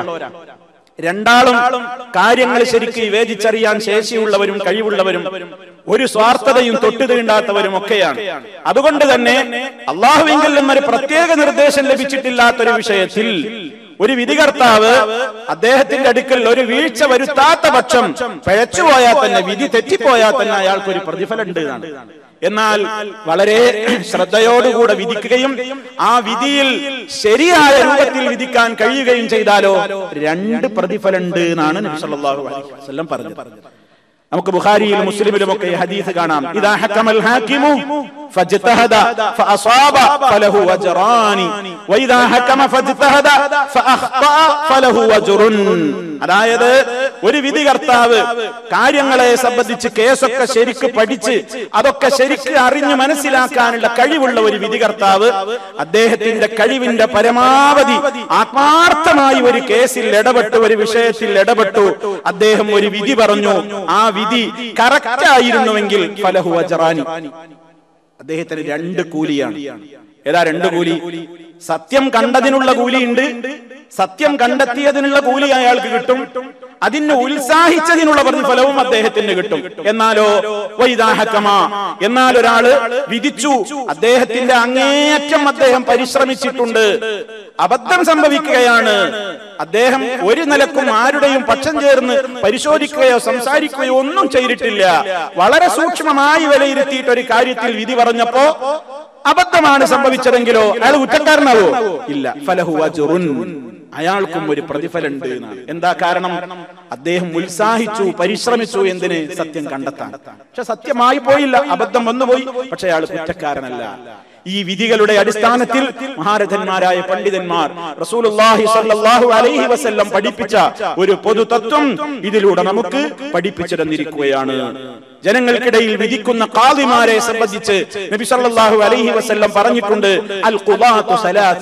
രണ്ടാളും കാര്യങ്ങൾ ശരിക്ക് വിവേചിച്ചറിയാൻ ശേഷിയുള്ളവരും കഴിവുള്ളവരും ഒരു സ്വാർത്ഥതയും തൊട്ടു തീണ്ടാത്തവരും ഒക്കെയാണ് അതുകൊണ്ട് തന്നെ അള്ളാഹുവിങ്കിൽ നിന്നൊരു പ്രത്യേക നിർദ്ദേശം ലഭിച്ചിട്ടില്ലാത്ത ഒരു വിഷയത്തിൽ ഒരു വിധികർത്താവ് അദ്ദേഹത്തിന്റെ അടുക്കൽ ഒരു വീഴ്ച വരുത്താത്ത പക്ഷം പിഴച്ചുപോയാൽ തന്നെ വിധി തെറ്റിപ്പോയാൽ തന്നെ അയാൾക്ക് ഒരു പ്രതിഫലം ഉണ്ട് എന്നാണ് എന്നാൽ വളരെ ശ്രദ്ധയോടുകൂടെ വിധിക്കുകയും ആ വിധിയിൽ ശരിയായ രൂപത്തിൽ വിധിക്കാൻ കഴിയുകയും ചെയ്താലോ രണ്ട് പ്രതിഫലമുണ്ട് എന്നാണ് നബി സല്ലല്ലാഹു അലൈഹി വസല്ലം പറഞ്ഞത് നമുക്ക് ബുഖാരിയിലും മുസ്ലിമിലും ഒക്കെ ഈ ഹദീസ് കാണാം ഇദാ ഹക്കമൽ ഹാക്കിമു ഫജ്തഹദ ഫഅസാബ ഫലഹു അജ്റാനി വഇദാ ഹക്കമ ഫജ്തഹദ ഫഅഖ്താ ഫലഹു അജ്റുൻ അതായത് ഒരു വിധികർത്താവ് കാര്യങ്ങളെ സംബന്ധിച്ച് കേസൊക്കെ ശരിക്ക് പഠിച്ച് അതൊക്കെ ശരിക്ക് അറിഞ്ഞ് മനസ്സിലാക്കാനുള്ള കഴിവുള്ള ഒരു വിധികർത്താവ് അദ്ദേഹത്തിന്റെ കഴിവിന്റെ പരമാവധി ആത്മാർത്ഥമായി ഒരു കേസിൽ ഇടപെട്ടു ഒരു വിഷയത്തിൽ ഇടപെട്ടു അദ്ദേഹം ഒരു വിധി പറഞ്ഞു ആ വിധി കറക്റ്റ് ആയിരുന്നുവെങ്കിൽ ഫലഹു അജറാനി അദ്ദേഹത്തിന് രണ്ട് കൂലിയാണ് ഏതാ രണ്ട് കൂലി സത്യം കണ്ടതിനുള്ള കൂലിയുണ്ട് സത്യം കണ്ടെത്തിയതിനുള്ള കൂലി അയാൾക്ക് കിട്ടും അതിന് ഉത്സാഹിച്ചതിനുള്ള പ്രതിഫലവും അദ്ദേഹത്തിന് കിട്ടും എന്നാലോ വൈദാഹക്കമ എന്നാൽ ഒരാള് വിധിച്ചു അദ്ദേഹത്തിന്റെ അങ്ങേയറ്റം അദ്ദേഹം പരിശ്രമിച്ചിട്ടുണ്ട് അബദ്ധം സംഭവിക്കുകയാണ് അദ്ദേഹം ഒരു നിലക്കും ആരുടെയും പക്ഷം ചേർന്ന് പരിശോധിക്കുകയോ സംസാരിക്കുകയോ ഒന്നും ചെയ്തിട്ടില്ല വളരെ സൂക്ഷ്മമായി വിലയിരുത്തിയിട്ട് ഒരു കാര്യത്തിൽ വിധി പറഞ്ഞപ്പോ അബദ്ധമാണ് സംഭവിച്ചതെങ്കിലോ അയാൾ കുറ്റക്കാരനാവോ ഇല്ല ഫലഹു അജ്റുൻ അയാൾക്കും ഒരു പ്രതിഫലം ഉണ്ട് എന്നാണ് എന്താ കാരണം അദ്ദേഹം ഉത്സാഹിച്ചു പരിശ്രമിച്ചു എന്തിന് സത്യം കണ്ടെത്താൻ പക്ഷെ സത്യമായി പോയില്ല അബദ്ധം വന്നുപോയി പക്ഷെ അയാൾ കുറ്റക്കാരനല്ല ഈ വിധികളുടെ അടിസ്ഥാനത്തിൽ മഹാരഥന്മാരായ പണ്ഡിതന്മാർ റസൂലുള്ളാഹി സ്വല്ലല്ലാഹു അലൈഹി വസല്ലം പഠിപ്പിച്ച ഒരു പൊതു തത്വം ഇതിലൂടെ നമുക്ക് പഠിപ്പിച്ചു തന്നിരിക്കുകയാണ് ജനങ്ങൾക്കിടയിൽ വിധിക്കുന്ന കാദിമാരെ സംബന്ധിച്ച് നബി സല്ലല്ലാഹു അലൈഹി വസല്ലം പറഞ്ഞിട്ടുണ്ട് അൽ ഖുദാത്തു സലാസ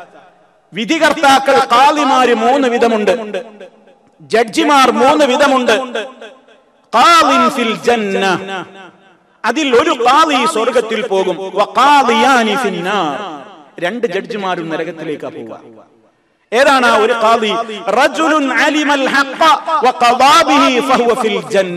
വിധികർത്താക്കൾ കാദിമാര് മൂന്ന് വിധമുണ്ട് ജഡ്ജിമാർ മൂന്ന് വിധമുണ്ട് ഖാദിൻ ഫിൽ ജന്ന അതിൽ ഒരു ഖാദി സ്വർഗത്തിൽ പോകും വഖാദിയാനി ഫിന്നാർ രണ്ട് ജഡ്ജിമാരും നരകത്തിലേക്കാ പോവുക ഏതാണ് ആ ഒരു ഖാദി റജുലുൻ അലിമൽ ഹഖ വഖദാ ബിഹി ഫഹുവ ഫിൽ ജന്ന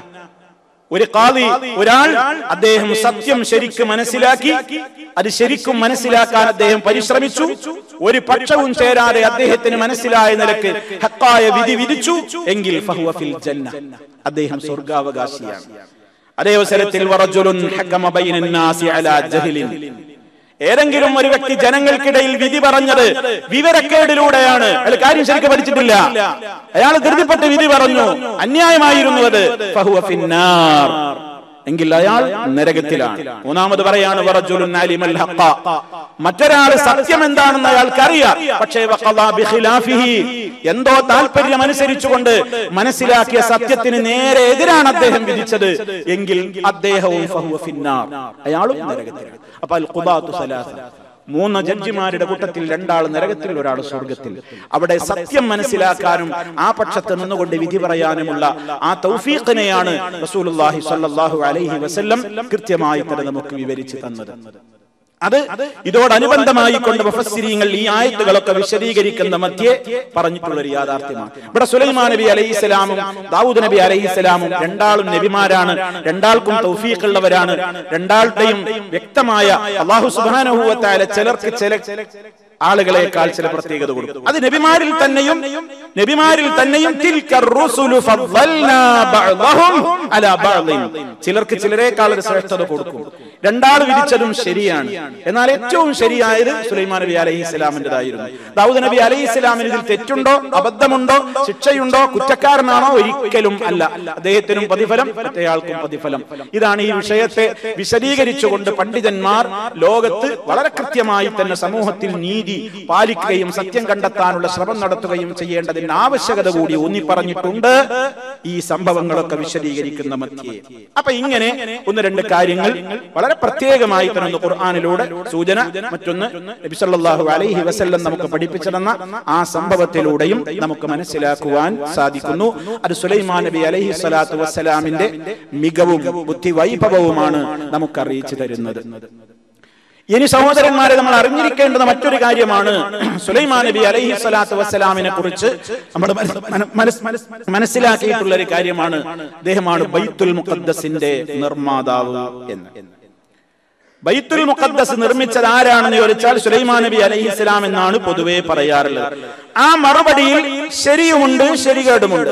ഒരു ഖാദി ഒരാൾ അദ്ദേഹം സത്യം ശരിക്ക് മനസ്സിലാക്കി അത് ശരിക്കും മനസ്സിലാക്കാൻ അദ്ദേഹം പരിശ്രമിച്ചു ഒരു പക്ഷവും ചേരാതെ അദ്ദേഹത്തിന് മനസ്സിലായ നിലക്ക് ഹക്കായ വിധി വിധിച്ചു എങ്കിൽ ഫഹുവ ഫിൽ ജന്ന അദ്ദേഹം സ്വർഗാവകാശിയാണ് അതേ അവസരത്തിൽ വറജുലുൻ ഹക്കമ ബൈനൻ നാസി അലാ ജഹ്ലിൻ ഏതെങ്കിലും ഒരു വ്യക്തി ജനങ്ങൾക്കിടയിൽ വിധി പറഞ്ഞത് വിവരക്കേടിലൂടെയാണ് അയാൾ കാര്യം ശരിക്കും പഠിച്ചിട്ടില്ല അയാൾ ധൃതിപ്പെട്ട് വിധി പറഞ്ഞു അന്യായമായിരുന്നു അത് ഫഹുവ ഫിന്നാർ എങ്കിൽ അയാൾ നരകത്തിലാണ് മൂന്നാമത് പറയാണ് വറജുലുൻ അലിമൽ ഹഖ മറ്റൊരാൾ സത്യം എന്താണെന്ന് അയാൾക്കറിയാം പക്ഷേ വഖളാ ബിഖിലാഫിഹി എന്തോ താല്പര്യം അനുസരിച്ചുകൊണ്ട് മനസ്സിലാക്കിയ സത്യത്തിന് നേരെ എതിരാണ് അദ്ദേഹം വിധിച്ചത് എങ്കിൽ അദ്ദേഹവും ഫഹുവ ഫിന്നാർ അയാളും നരകത്തിലാണ് അപ്പൊ അൽ ഖുദാത്തു സലാസ മൂന്ന് ജഡ്ജിമാരുടെ കൂട്ടത്തിൽ രണ്ടാൾ നരകത്തിൽ ഒരാൾ സ്വർഗത്തിൽ അവിടെ സത്യം മനസ്സിലാക്കാനും ആ പക്ഷത്ത് നിന്നുകൊണ്ട് വിധി പറയാനുമുള്ള ആ തൗഫീഖിനെയാണ് റസൂലുള്ളാഹി സ്വല്ലല്ലാഹു അലൈഹി വസല്ലം കൃത്യമായി തന്നെ നമുക്ക് വിവരിച്ചു തന്നത് അത് ഇതോടനുബന്ധമായി കൊണ്ട് മുഫസ്സിരീങ്ങൾ ഈ ആയത്തുകളൊക്കെ വിശദീകരിക്കുന്ന മധ്യേ പറഞ്ഞിട്ടുള്ള ഒരു യാഥാർത്ഥ്യമാണ് ഇവിടെ സുലൈമാൻ നബി അലൈഹി സ്വലാമും ദാവൂദ് നബി അലൈഹി സ്വലാമും രണ്ടാളും നബിമാരാണ് രണ്ടാൾക്കും തൗഫീഖുള്ളവരാണ് രണ്ടാളുടെയും വ്യക്തമായ അള്ളാഹു സുബാനഹുവത്തായ ചിലർക്ക് ചില ആളുകളെക്കാൾ ചില പ്രത്യേകത കൊടുക്കും അത് നബിമാരിൽ തന്നെയും നബിമാരിൽ തന്നെയും തിൽക റുസുലു ഫദ്ദൽനാ ബഅദഹും അലാ ബഅദിൻ ചിലർക്ക് ചിലരെക്കാൾ ഒരു ശ്രേഷ്ഠത കൊടുക്കും രണ്ടാൾ വിധിച്ചതും ശരിയാണ് എന്നാൽ ഏറ്റവും ശരിയായത് സുലൈമാൻ നബി അലൈഹി ഇസ്ലാമിന്റേതായിരുന്നു ദാവൂദ് നബി അലൈഹി ഇസ്ലാമിന് ഇതിൽ തെറ്റുണ്ടോ അബദ്ധമുണ്ടോ ശിക്ഷയുണ്ടോ കുറ്റക്കാരനാണോ ഒരിക്കലും അല്ല അദ്ദേഹത്തിനും പ്രതിഫലം മറ്റേയാൾക്കും പ്രതിഫലം ഇതാണ് ഈ വിഷയത്തെ വിശദീകരിച്ചുകൊണ്ട് പണ്ഡിതന്മാർ ലോകത്ത് വളരെ കൃത്യമായി തന്നെ സമൂഹത്തിൽ നീതി പാലിക്കുകയും സത്യം കണ്ടെത്താനുള്ള ശ്രമം നടത്തുകയും ചെയ്യേണ്ടതിന്റെ ആവശ്യകത കൂടി ഊന്നി പറഞ്ഞിട്ടുണ്ട് ഈ സംഭവങ്ങളൊക്കെ വിശദീകരിക്കുന്ന മധ്യേ അപ്പൊ ഇങ്ങനെ ഒന്ന് രണ്ട് കാര്യങ്ങൾ വളരെ പ്രത്യേകമായി തന്നെ ഖുർആാനിലൂടെ സൂചന മറ്റൊന്ന് നബി സല്ലല്ലാഹു അലൈഹി വസല്ലം നമുക്ക് പഠിപ്പിച്ചു തന്ന ആ സംഭവത്തിലൂടെയും നമുക്ക് മനസ്സിലാക്കുവാൻ സാധിക്കുന്നു അത് സുലൈമാൻ നബി അലൈഹി സ്വലാത്തു വസ്സലാമിന്റെ മികവും ബുദ്ധി വൈഭവവുമാണ് നമുക്ക് അറിയിച്ചു തരുന്നത് ഇനി സഹോദരന്മാരെ നമ്മൾ അറിഞ്ഞിരിക്കേണ്ടുന്ന മറ്റൊരു കാര്യമാണ് സുലൈമാൻ നബി അലൈഹി സ്വലാത്തു വസ്സലാമിനെ കുറിച്ച് നമ്മൾ മനസ്- മനസ്- മനസ്- മനസ്സിലാക്കിയിട്ടുള്ള ഒരു കാര്യമാണ് അദ്ദേഹമാണ് ബൈത്തുൽ മുഖദ്ദസിന്റെ നിർമ്മാതാവ് എന്ന് ബൈത്തുൽ മുഖദ്ദസ് നിർമ്മിച്ചത് ആരാണെന്ന് ചോദിച്ചാൽ സുലൈമാൻ നബി അലൈഹി ഇസ്ലാം എന്നാണ് പൊതുവെ പറയാറുള്ളത് ആ മറുപടിയിൽ ശരിയുമുണ്ട് ശരികേടുമുണ്ട്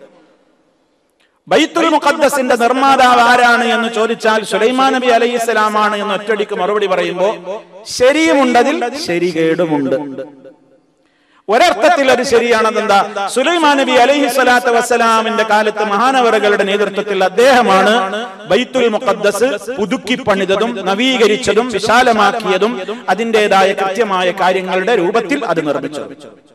ബൈത്തുൽ മുഖദ്ദസിന്റെ നിർമ്മാതാവ് ആരാണ് എന്ന് ചോദിച്ചാൽ സുലൈമാൻ നബി അലൈഹി ഇസ്ലാമാണ് എന്ന് ഒറ്റടിക്ക് മറുപടി പറയുമ്പോൾ ശരിയുമുണ്ടതിൽ ശരികേടുമുണ്ട് ഒരർത്ഥത്തിൽ അത് ശരിയാണെന്നെന്താ സുലൈമാൻ നബി അലൈഹി സ്വലാത്തു വസ്സലാമിന്റെ കാലത്ത് മഹാനവറുകളുടെ നേതൃത്വത്തിൽ അദ്ദേഹമാണ് ബൈത്തുൽ മുഖദ്ദസ് പുതുക്കി പണിതതും നവീകരിച്ചതും വിശാലമാക്കിയതും അതിൻ്റെതായ കൃത്യമായ കാര്യങ്ങളുടെ രൂപത്തിൽ അത് നിർമ്മിച്ചത്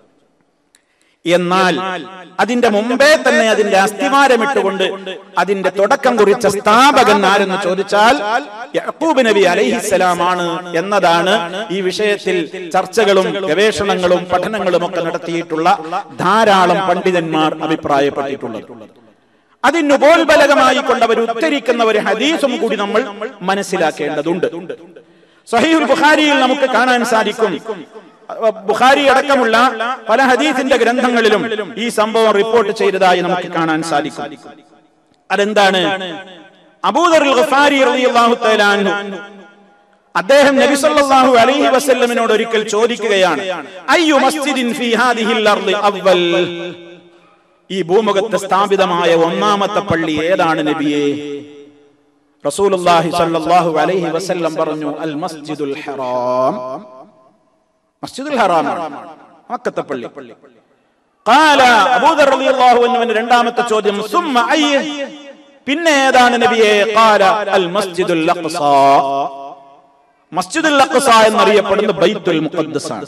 എന്നാൽ അതിന്റെ മുമ്പേ തന്നെ അതിന്റെ അസ്ഥിവാരമിട്ടുകൊണ്ട് അതിന്റെ തുടക്കം കുറിച്ച സ്ഥാപകൻ ആരെന്ന് ചോദിച്ചാൽ യഹൂബ് നബി അലൈഹിസ്സലാമാണ് എന്നതാണ് ഈ വിഷയത്തിൽ ചർച്ചകളും ഗവേഷണങ്ങളും പഠനങ്ങളും ഒക്കെ നടത്തിയിട്ടുള്ള ധാരാളം പണ്ഡിതന്മാർ അഭിപ്രായപ്പെട്ടിട്ടുള്ളത് അതിനുപോൽബലകമായി കൊണ്ട് അവർ ഉദ്ധരിക്കുന്ന ഒരു ഹദീസും കൂടി നമ്മൾ മനസ്സിലാക്കേണ്ടതുണ്ട് സഹീഹുൽ ബുഖാരിയിൽ നമുക്ക് കാണാൻ സാധിക്കും ബുഖാരി അടക്കമുള്ള പല ഹദീസിന്റെ ഗ്രന്ഥങ്ങളിലും ഈ സംഭവം റിപ്പോർട്ട് ചെയ്തതായി നമുക്ക് കാണാൻ സാധിക്കും അതെന്താണ് അബൂദർ ഗഫാരി റളിയല്ലാഹു തആല അൻഹു അദ്ദേഹം നബി സല്ലല്ലാഹു അലൈഹി വസല്ലമിനോട് ഒരിക്കൽ ചോദിക്കുകയാണ് അയ്യു മസ്ജിദിൻ ഫീ ഹാദിഹിൽ അർളി അവൽ ഈ ഭൂമുഖത്ത് സ്ഥാപിതമായ ഒന്നാമത്തെ പള്ളി ഏതാണ് നബിയെ റസൂലുള്ളാഹി സ്വല്ലല്ലാഹു അലൈഹി വസല്ലം പറഞ്ഞു അൽ മസ്ജിദുൽ ഹറാം മസ്ജിദുൽ ഹറാം മക്കത്തെ പള്ളി ഖാല അബൂദർ റളിയല്ലാഹു അൻഹുവിന്റെ രണ്ടാമത്തെ ചോദ്യം സുമ്മ അയ്യ പിന്നെ ഏതാണ് നബിയെ ഖാല അൽ മസ്ജിദുൽ അഖ്സ മസ്ജിദുൽ അഖ്സ എന്നറിയപ്പെടുന്ന ബൈത്തുൽ മുഖദ്ദസ് ആണ്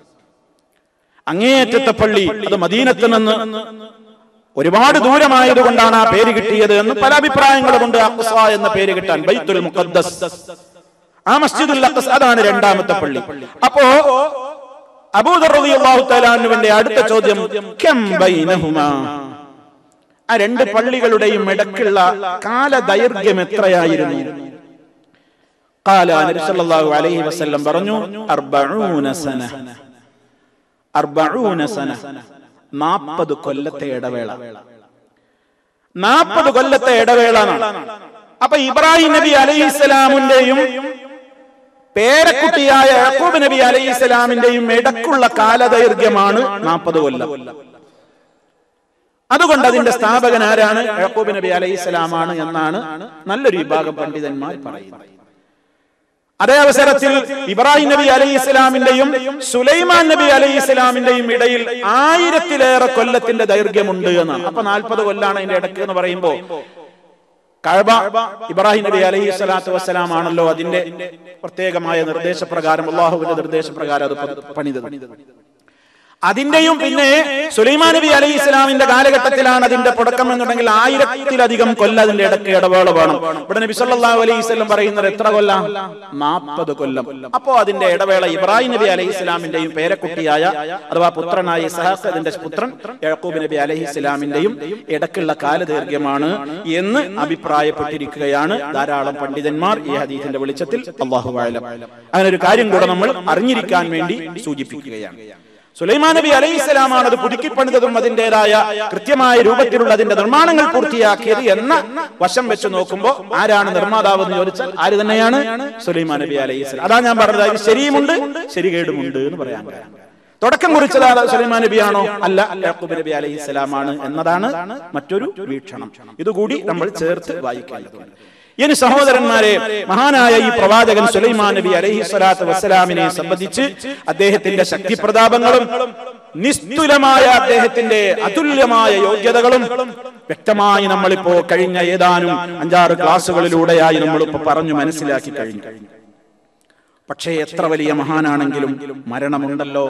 അങ്ങേയറ്റത്തെ പള്ളി അത് മദീനത്ത് നിന്ന് ഒരുപാട് ദൂരമായതുകൊണ്ടാണ് ആ പേര് കിട്ടിയത് എന്ന് പല അഭിപ്രായങ്ങളുമുണ്ട് അഖ്സ എന്ന പേര് കിട്ടാൻ ബൈത്തുൽ മുഖദ്ദസ് ആ മസ്ജിദുൽ അഖ്സ അതാണ് രണ്ടാമത്തെ പള്ളി അപ്പോ അബൂദർ റളിയല്ലാഹു തആല അൻഹുവിന്റെ അടുത്ത ചോദ്യം കം ബൈനഹുമാ ആ രണ്ട് പള്ളികളുടെയും ഇടക്കുള്ള കാലദൈർഘ്യം എത്രയായിരുന്നു قال നബി സല്ലല്ലാഹു അലൈഹി വസല്ലം പറഞ്ഞു അർബഊന സന അർബഊന സന 40 കൊല്ലത്തെ ഇടവേള 40 കൊല്ലത്തെ ഇടവേള എന്നാണ് അപ്പൊ ഇബ്രാഹിം നബി അലൈഹിസ്സലാമിന്റെയും പേരക്കുട്ടിയായ യാക്കൂബ് നബി അലൈഹിസ്സലാമിന്റെയും ഇടക്കുള്ള കാലദൈർഘ്യമാണ് നാൽപ്പത് കൊല്ലം അതുകൊണ്ട് അതിന്റെ സ്ഥാപകൻ ആരാണ് യാക്കൂബ് നബി അലൈഹി സ്വലാമാണ് എന്നാണ് നല്ലൊരു വിഭാഗം പണ്ഡിതന്മാർ പറയുന്നത് അതേ അവസരത്തിൽ ഇബ്രാഹിം നബി അലൈഹി ഇസ്ലാമിന്റെയും സുലൈമാൻ നബി അലൈഹി ഇസ്ലാമിന്റെയും ഇടയിൽ ആയിരത്തിലേറെ കൊല്ലത്തിന്റെ ദൈർഘ്യമുണ്ട് എന്നാണ് അപ്പൊ നാൽപ്പത് കൊല്ലാണ് അതിന്റെ ഇടയ്ക്ക് എന്ന് പറയുമ്പോ കഴബ ഇബ്രാഹിം നബി അലൈഹി സ്വലാത്തു വസ്സലാം ആണല്ലോ അതിന്റെ പ്രത്യേകമായ നിർദ്ദേശപ്രകാരം അള്ളാഹുവിന്റെ നിർദ്ദേശപ്രകാരം അത് പ- പണിതത് അതിന്റെയും പിന്നെ സുലൈമാൻ നബി അലൈഹി ഇസ്ലാമിന്റെ കാലഘട്ടത്തിലാണ് അതിന്റെ തുടക്കം എന്നുണ്ടെങ്കിൽ ആയിരത്തിലധികം കൊല്ലം അതിന്റെ ഇടയ്ക്ക് ഇടവേള വേണം ഇവിടെ നബി സല്ലല്ലാഹു അലൈഹി വസല്ലം പറയുന്നത് എത്ര കൊല്ലം നാൽപ്പത് കൊല്ലം അപ്പോ അതിന്റെ ഇടവേള ഇബ്രാഹിം നബി അലൈഹി ഇസ്ലാമിന്റെയും പേരക്കുട്ടിയായ അഥവാ പുത്രനായ ഇസഹാഖ് അതിന്റെ പുത്രൻ യാക്കൂബ് നബി അലൈഹി ഇസ്ലാമിന്റെയും ഇടക്കുള്ള കാലദൈർഘ്യമാണ് എന്ന് അഭിപ്രായപ്പെട്ടിരിക്കുകയാണ് ധാരാളം പണ്ഡിതന്മാർ ഈ ഹദീസിന്റെ വെളിച്ചത്തിൽ അള്ളാഹു ആലം അങ്ങനെ ഒരു കാര്യം കൂടെ നമ്മൾ അറിഞ്ഞിരിക്കാൻ വേണ്ടി സൂചിപ്പിക്കുകയാണ് സുലൈമാൻ നബി അലൈഹിസ്സലാമാണ് അത് പുതുക്കിപ്പണിതതും അതിന്റേതായ കൃത്യമായ രൂപത്തിലുള്ള അതിന്റെ നിർമ്മാണങ്ങൾ പൂർത്തിയാക്കിയത് എന്ന വശം വെച്ച് നോക്കുമ്പോൾ ആരാണ് നിർമ്മാതാവ് എന്ന് ചോദിച്ചാൽ ആര് തന്നെയാണ് സുലൈമാൻ നബി അലൈഹിസ്സലാം അതാ ഞാൻ പറഞ്ഞത് അതിന് ശരിയുമുണ്ട് ശരികേടുമുണ്ട് എന്ന് പറയാൻ കാരണം തുടക്കം കുറിച്ചത് ആരാ? സുലൈമാൻ നബിയാണോ അല്ല യാക്കൂബ് നബി അലൈഹി സ്വലാമാണ് എന്നതാണ് മറ്റൊരു വീക്ഷണം ഇതുകൂടി നമ്മൾ ചേർത്ത് വായിക്കേണ്ടതുണ്ട് ഇനി സഹോദരന്മാരെ മഹാനായ ഈ പ്രവാചകൻ സുലൈമാൻ നബി അലൈഹി സ്വലാത്തു വസ്സലാമിനെ സംബന്ധിച്ച് അദ്ദേഹത്തിന്റെ ശക്തി പ്രതാപങ്ങളും നിസ്തുലമായ അദ്ദേഹത്തിന്റെ അതുല്യമായ യോഗ്യതകളും വ്യക്തമായി നമ്മളിപ്പോ കഴിഞ്ഞ ഏതാനും അഞ്ചാറ് ക്ലാസ്സുകളിലൂടെയായി നമ്മളിപ്പോ പറഞ്ഞു മനസ്സിലാക്കി കഴിഞ്ഞു പക്ഷേ എത്ര വലിയ മഹാനാണെങ്കിലും മരണമുണ്ടല്ലോ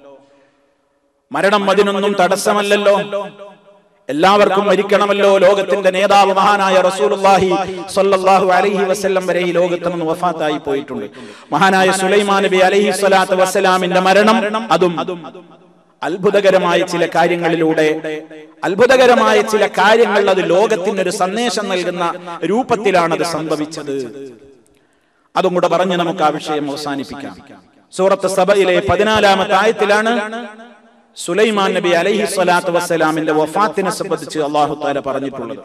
മരണം അതിനൊന്നും തടസ്സമല്ലല്ലോ എല്ലാവർക്കും മരിക്കണമല്ലോ ലോകത്തിന്റെ നേതാവ് മഹാനായ റസൂലുള്ളാഹി സ്വല്ലല്ലാഹു അലൈഹി വസല്ലം വരെ ഈ ലോകത്ത് നിന്ന് വഫാത്തായി പോയിട്ടുണ്ട് മഹാനായ സുലൈമാൻ നബി അലൈഹി സ്വലാത്തു വസ്സലാമിന്റെ മരണം അതും അത്ഭുതകരമായ ചില കാര്യങ്ങളിലൂടെ അത്ഭുതകരമായ ചില കാര്യങ്ങൾ അത് ലോകത്തിന് ഒരു സന്ദേശം നൽകുന്ന രൂപത്തിലാണ് അത് സംഭവിച്ചത് അതും കൂടെ പറഞ്ഞ് നമുക്ക് ആ വിഷയം അവസാനിപ്പിക്കാം സൂറത്ത് സഭയിലെ പതിനാലാമത്തെ ആയത്തിലാണ് സുലൈമാൻ നബി അലൈഹി സ്വലാത്തു വസ്സലാമിന്റെ വഫാത്തിനെ സംബന്ധിച്ച് അള്ളാഹു താല പറഞ്ഞിട്ടുള്ളത്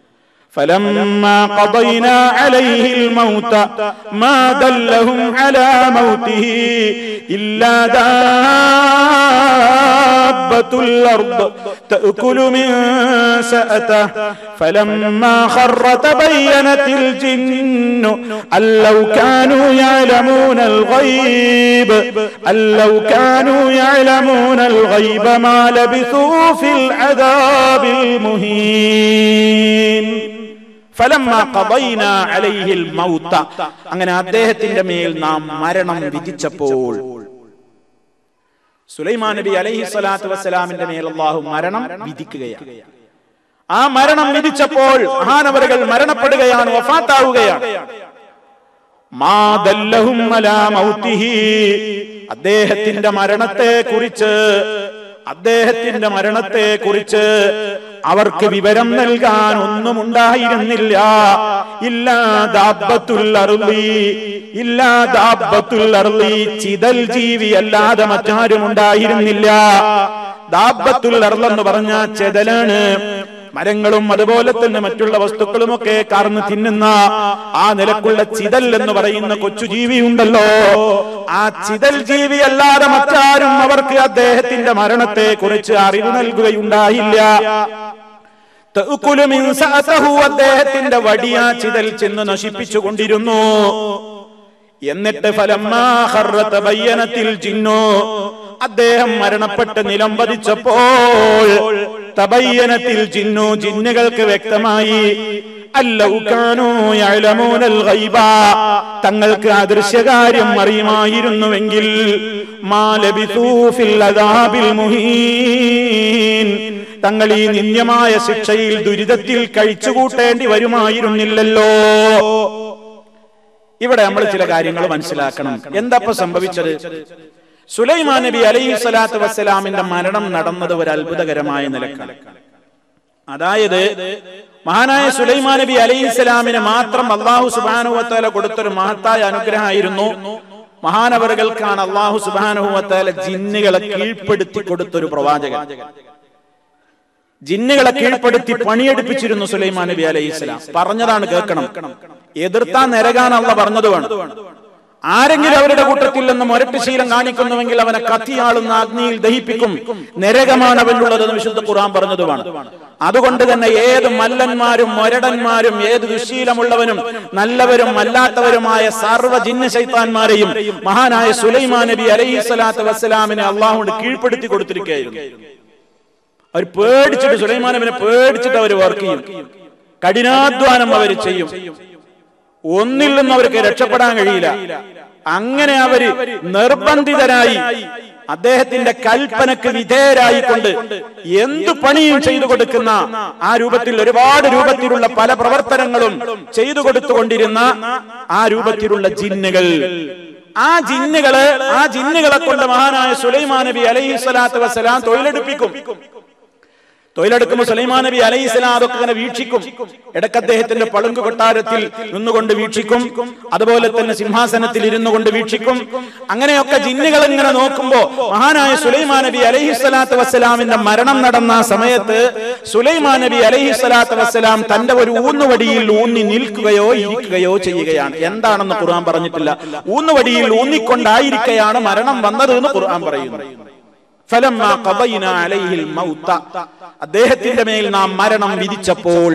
فلما قضينا عليه الموت ما دلهم على موته إلا دابة الأرض تأكل من سأته فلما خر تبينت الجن أن لو كانوا يعلمون الغيب أن لو كانوا يعلمون الغيب ما لبثوا في العذاب المهين فلما قضينا عليه الموت അങ്ങനെ അദ്ദേഹത്തിന്റെ മേൽ നാം മരണം വിധിച്ചപ്പോൾ സുലൈമാൻ നബി അലൈഹി സ്വലാത്തു വസ്സലാമിന്റെ മേൽ അള്ളാഹു മരണം വിധിക്കുകയാണ് ആ മരണം വിധിച്ചപ്പോൾ മഹാനവറുകൾ മരണപ്പെടുകയാണ് വഫാത്താവുകയാണ് മാദല്ലഹും അലാ മൗതിഹി അദ്ദേഹത്തിന്റെ മരണത്തെ കുറിച്ച് അദ്ദേഹത്തിന്റെ മരണത്തെ കുറിച്ച് അവർക്ക് വിവരം നൽകാൻ ഒന്നും ഉണ്ടായിരുന്നില്ല ഇല്ലാ ദാബത്തുൽ അർളി ഇല്ലാ ദാബത്തുൽ അർളി ചിതൽ ജീവി അല്ലാതെ മറ്റാരും ഉണ്ടായിരുന്നില്ല ദാബത്തുൽ അർളെന്ന് പറഞ്ഞ ചെതലാണ് മരങ്ങളും അതുപോലെ തന്നെ മറ്റുള്ള വസ്തുക്കളുമൊക്കെ കാർന്ന് തിന്നുന്ന ആ നിലക്കുള്ള ചിതൽ എന്ന് പറയുന്ന കൊച്ചു ജീവിയുണ്ടല്ലോ ആ ചിതൽ ജീവി അല്ലാതെ മറ്റാരും അവർക്ക് അദ്ദേഹത്തിന്റെ മരണത്തെ കുറിച്ച് അറിവ് നൽകുകയുണ്ടായില്ല തഅ്കുലു മിൻ സഅതഹു അദ്ദേഹത്തിന്റെ വടിയ ചിതൽ ചെന്ന് നശിപ്പിച്ചു കൊണ്ടിരുന്നു എന്നിട്ട് ഫലമ്മാ ഖർറ തബയ്യനത്തിൽ ജിന്നു അദ്ദേഹം മരണപ്പെട്ട് നിലംപതിച്ചപ്പോൾ തബയ്യനത്തിൽ ജിന്നു ജിന്നുകൾക്ക് വ്യക്തമായി അല്ലൗകാനൂ യഅലമൂനൽ ഗൈബ തങ്ങൾക്ക് അദൃശ്യകാര്യം അറിയുമായിരുന്നുവെങ്കിൽ മാ ലബിസൂ ഫിൽ അദാബിൽ മുഹീൻ തങ്ങൾ ഈ നിന്ദ്യമായ ശിക്ഷയിൽ ദുരിതത്തിൽ കഴിച്ചുകൂട്ടേണ്ടി വരുമായിരുന്നില്ലല്ലോ ഇവിടെ നമ്മൾ ചില കാര്യങ്ങൾ മനസ്സിലാക്കണം എന്താ സംഭവിച്ചത് സുലൈമാൻ നബി അലൈഹി സ്വലാത്തു വസ്സലാമിന്റെ മരണം നടന്നത് ഒരു അത്ഭുതകരമായ നിലക്കാണ് അതായത് മഹാനായ സുലൈമാൻ നബി അലൈഹി സ്വലാമിന് മാത്രം അള്ളാഹു സുബാനുവത്താല കൊടുത്തൊരു മഹത്തായ അനുഗ്രഹമായിരുന്നു മഹാനവറുകൾക്കാണ് അള്ളാഹു സുബാനുവത്താല ജിന്നുകളെ കീഴ്പ്പെടുത്തി കൊടുത്തൊരു പ്രവാചകൻ ജിന്നുകളെ കീഴ്പ്പെടുത്തി പണിയെടുപ്പിച്ചിരുന്നു സുലൈമാൻ നബി അലൈഹി സ്വലാം പറഞ്ഞതാണ് കേൾക്കണം എതിർത്താൻ നിരകാനല്ല പറഞ്ഞതുമാണ് ആരെങ്കിലും അവരുടെ കൂട്ടത്തിൽ നിന്ന് മുരട്ട് ശീലം കാണിക്കുന്നുവെങ്കിൽ അവനെ കത്തിയാളുന്ന അഗ്നിയിൽ ദഹിപ്പിക്കും നരകമാണ് അവനുള്ളതെന്ന് വിശുദ്ധ ഖുർആൻ പറഞ്ഞതുമാണ് അതുകൊണ്ട് തന്നെ ഏത് മല്ലന്മാരും മൊരടന്മാരും ഏത് ദുശീലമുള്ളവനും നല്ലവരും അല്ലാത്തവരുമായ സർവ്വ ജിന്ന ശൈത്താന്മാരെയും മഹാനായ സുലൈമാൻ നബി അലൈഹി സ്വലാത്തു വസ്സലാമിനെ അള്ളാഹുണ്ട് കീഴ്പ്പെടുത്തി കൊടുത്തിരിക്കുകയായിരുന്നു അവർ പേടിച്ചിട്ട് സുലൈമാൻ നബിനെ പേടിച്ചിട്ട് അവർ വർക്ക് ചെയ്യും കഠിനാധ്വാനം അവർ ചെയ്യും ഒന്നിൽ നിന്നും അവർക്ക് രക്ഷപ്പെടാൻ കഴിയില്ല അങ്ങനെ അവര് നിർബന്ധിതരായി അദ്ദേഹത്തിന്റെ കൽപ്പനക്ക് വിധേയരായിക്കൊണ്ട് എന്തു പണിയും ചെയ്തു കൊടുക്കുന്ന ആ രൂപത്തിൽ ഒരുപാട് രൂപത്തിലുള്ള പല പ്രവർത്തനങ്ങളും ചെയ്തു കൊടുത്തുകൊണ്ടിരുന്ന ആ രൂപത്തിലുള്ള ജിന്നുകൾ ആ ജിന്നുകള് ആ ജിന്നുകളെ കൊണ്ട് മഹാനായ സുലൈമാൻ നബി അലൈഹി സ്വലാത്തു വസ്സലാം തൊഴിലെടുപ്പിക്കും തൊഴിലെടുക്കുമ്പോൾ സുലൈമാൻ നബി അലൈഹി സ്വലാം അതൊക്കെ ഇങ്ങനെ വീക്ഷിക്കും ഇടക്ക് അദ്ദേഹത്തിന്റെ പളുങ്ക് കൊട്ടാരത്തിൽ നിന്നുകൊണ്ട് വീക്ഷിക്കും അതുപോലെ തന്നെ സിംഹാസനത്തിൽ ഇരുന്നു കൊണ്ട് വീക്ഷിക്കും അങ്ങനെയൊക്കെ ജിന്നുകൾ ഇങ്ങനെ നോക്കുമ്പോ മഹാനായ സുലൈമാൻ നബി അലൈഹി സ്വലാത്തു വസ്സലാമിന്റെ മരണം നടന്ന ആ സമയത്ത് സുലൈമാൻ നബി അലൈഹി സ്വലാത്തു വസ്സലാം തന്റെ ഒരു ഊന്നുവടിയിൽ ഊന്നി നിൽക്കുകയോ ഇരിക്കുകയോ ചെയ്യുകയാണ് എന്താണെന്ന് ഖുർആൻ പറഞ്ഞിട്ടില്ല ഊന്നുവടിയിൽ ഊന്നിക്കൊണ്ടായിരിക്കെയാണ് മരണം വന്നത് എന്ന് ഖുർആൻ പറയുന്നു ഫലമ്മാ ഖദൈന അലൈഹിൽ മൗത അദ്ദേഹത്തിന്റെ മേൽ നാം മരണം വിധിച്ചപ്പോൾ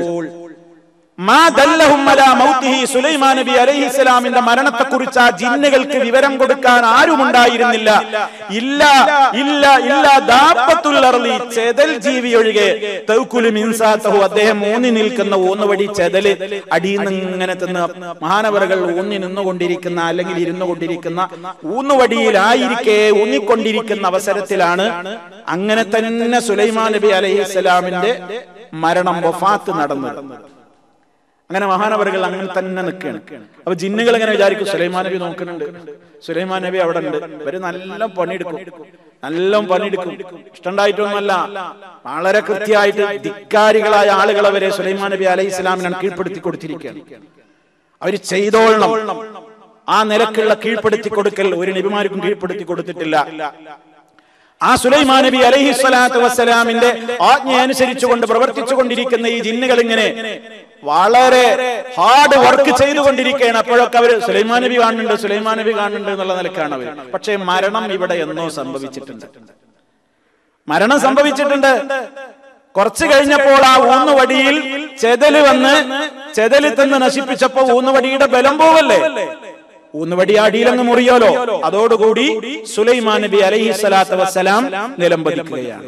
മാ ദല്ലഹും അലാ മൗതിഹി സുലൈമാൻ നബി അലൈഹിസ്സലാമിന്റെ മരണത്തെക്കുറിച്ച് ആ ജിന്നുകൾക്ക് വിവരം കൊടുക്കാൻ ആരുമുണ്ടായിരുന്നില്ല ഇല്ല ഇല്ല ഇല്ല ദാപ്പത്തുൽ അർളി ചെതൽ ജീവി ഒഴികെ തൗക്കുലു മിൻസാത്തഹു അദ്ദേഹം ഊന്നി നിൽക്കുന്ന ഊന്നുവടി ചെതല് അടിയിൽ ഇങ്ങനെ തിന്ന് മഹാനവറുകൾ ഊന്നി നിന്നുകൊണ്ടിരിക്കുന്ന അല്ലെങ്കിൽ ഇരുന്നു കൊണ്ടിരിക്കുന്ന ഊന്നുവടിയിലായിരിക്കെ ഊന്നിക്കൊണ്ടിരിക്കുന്ന അവസരത്തിലാണ് അങ്ങനെ തന്നെ സുലൈമാൻ നബി അലൈഹിസ്സലാമിന്റെ മരണം വഫാത്ത് നടന്നത് അങ്ങനെ മഹാനവറുകൾ അങ്ങനെ തന്നെ നിൽക്കുകയാണ് അപ്പൊ ജിന്നുകൾ എങ്ങനെ വിചാരിക്കും സുലൈമാൻ നബി നോക്കുന്നുണ്ട് സുലൈമാൻ നബി അവിടെ ഉണ്ട് ഇവര് നല്ല പണിയെടുക്കും നല്ല പണിയെടുക്കും ഇഷ്ടണ്ടായിട്ടൊന്നുമല്ല വളരെ കൃത്യമായിട്ട് ധിക്കാരികളായ ആളുകളെ വരെ സുലൈമാൻ നബി അലൈഹി ഇസ്ലാമിനാണ് കീഴ്പ്പെടുത്തി കൊടുത്തിരിക്കുകയാണ് അവര് ചെയ്തോളണം ആ നിലക്കുള്ള കീഴ്പ്പെടുത്തി കൊടുക്കൽ ഒരു നബിമാർക്കും കീഴ്പ്പെടുത്തി കൊടുത്തിട്ടില്ല ആ സുലൈമാൻ നബി അലൈഹി സ്വലാത്തു വസ്സലാമിന്റെ ആജ്ഞ അനുസരിച്ചുകൊണ്ട് പ്രവർത്തിച്ചു കൊണ്ടിരിക്കുന്ന ഈ ജിന്നുകൾ ഇങ്ങനെ വളരെ ഹാർഡ് വർക്ക് ചെയ്തുകൊണ്ടിരിക്കുകയാണ് അപ്പോഴൊക്കെ അവർ സുലൈമാൻ നബി കാണുന്നുണ്ട് സുലൈമാൻ നബി കാണുന്നുണ്ട് എന്നുള്ള നിലക്കാണ് അവർ പക്ഷേ മരണം ഇവിടെ എന്നോ സംഭവിച്ചിട്ടുണ്ട് മരണം സംഭവിച്ചിട്ടുണ്ട് കുറച്ചു കഴിഞ്ഞപ്പോൾ ആ ഊന്നുവടിയിൽ ചെതല് വന്ന് ചെതല് തിന്ന് നശിപ്പിച്ചപ്പോ ഊന്നുവടിയുടെ ബലം പോവല്ലേ ഊന്നുവടി അടിയിലങ്ങ് മുറിയോലോ അതോടുകൂടി സുലൈമാൻ നബി അലൈഹി സ്വലാത്തു വസ്സലാം നിലംപതിക്കുകയാണ്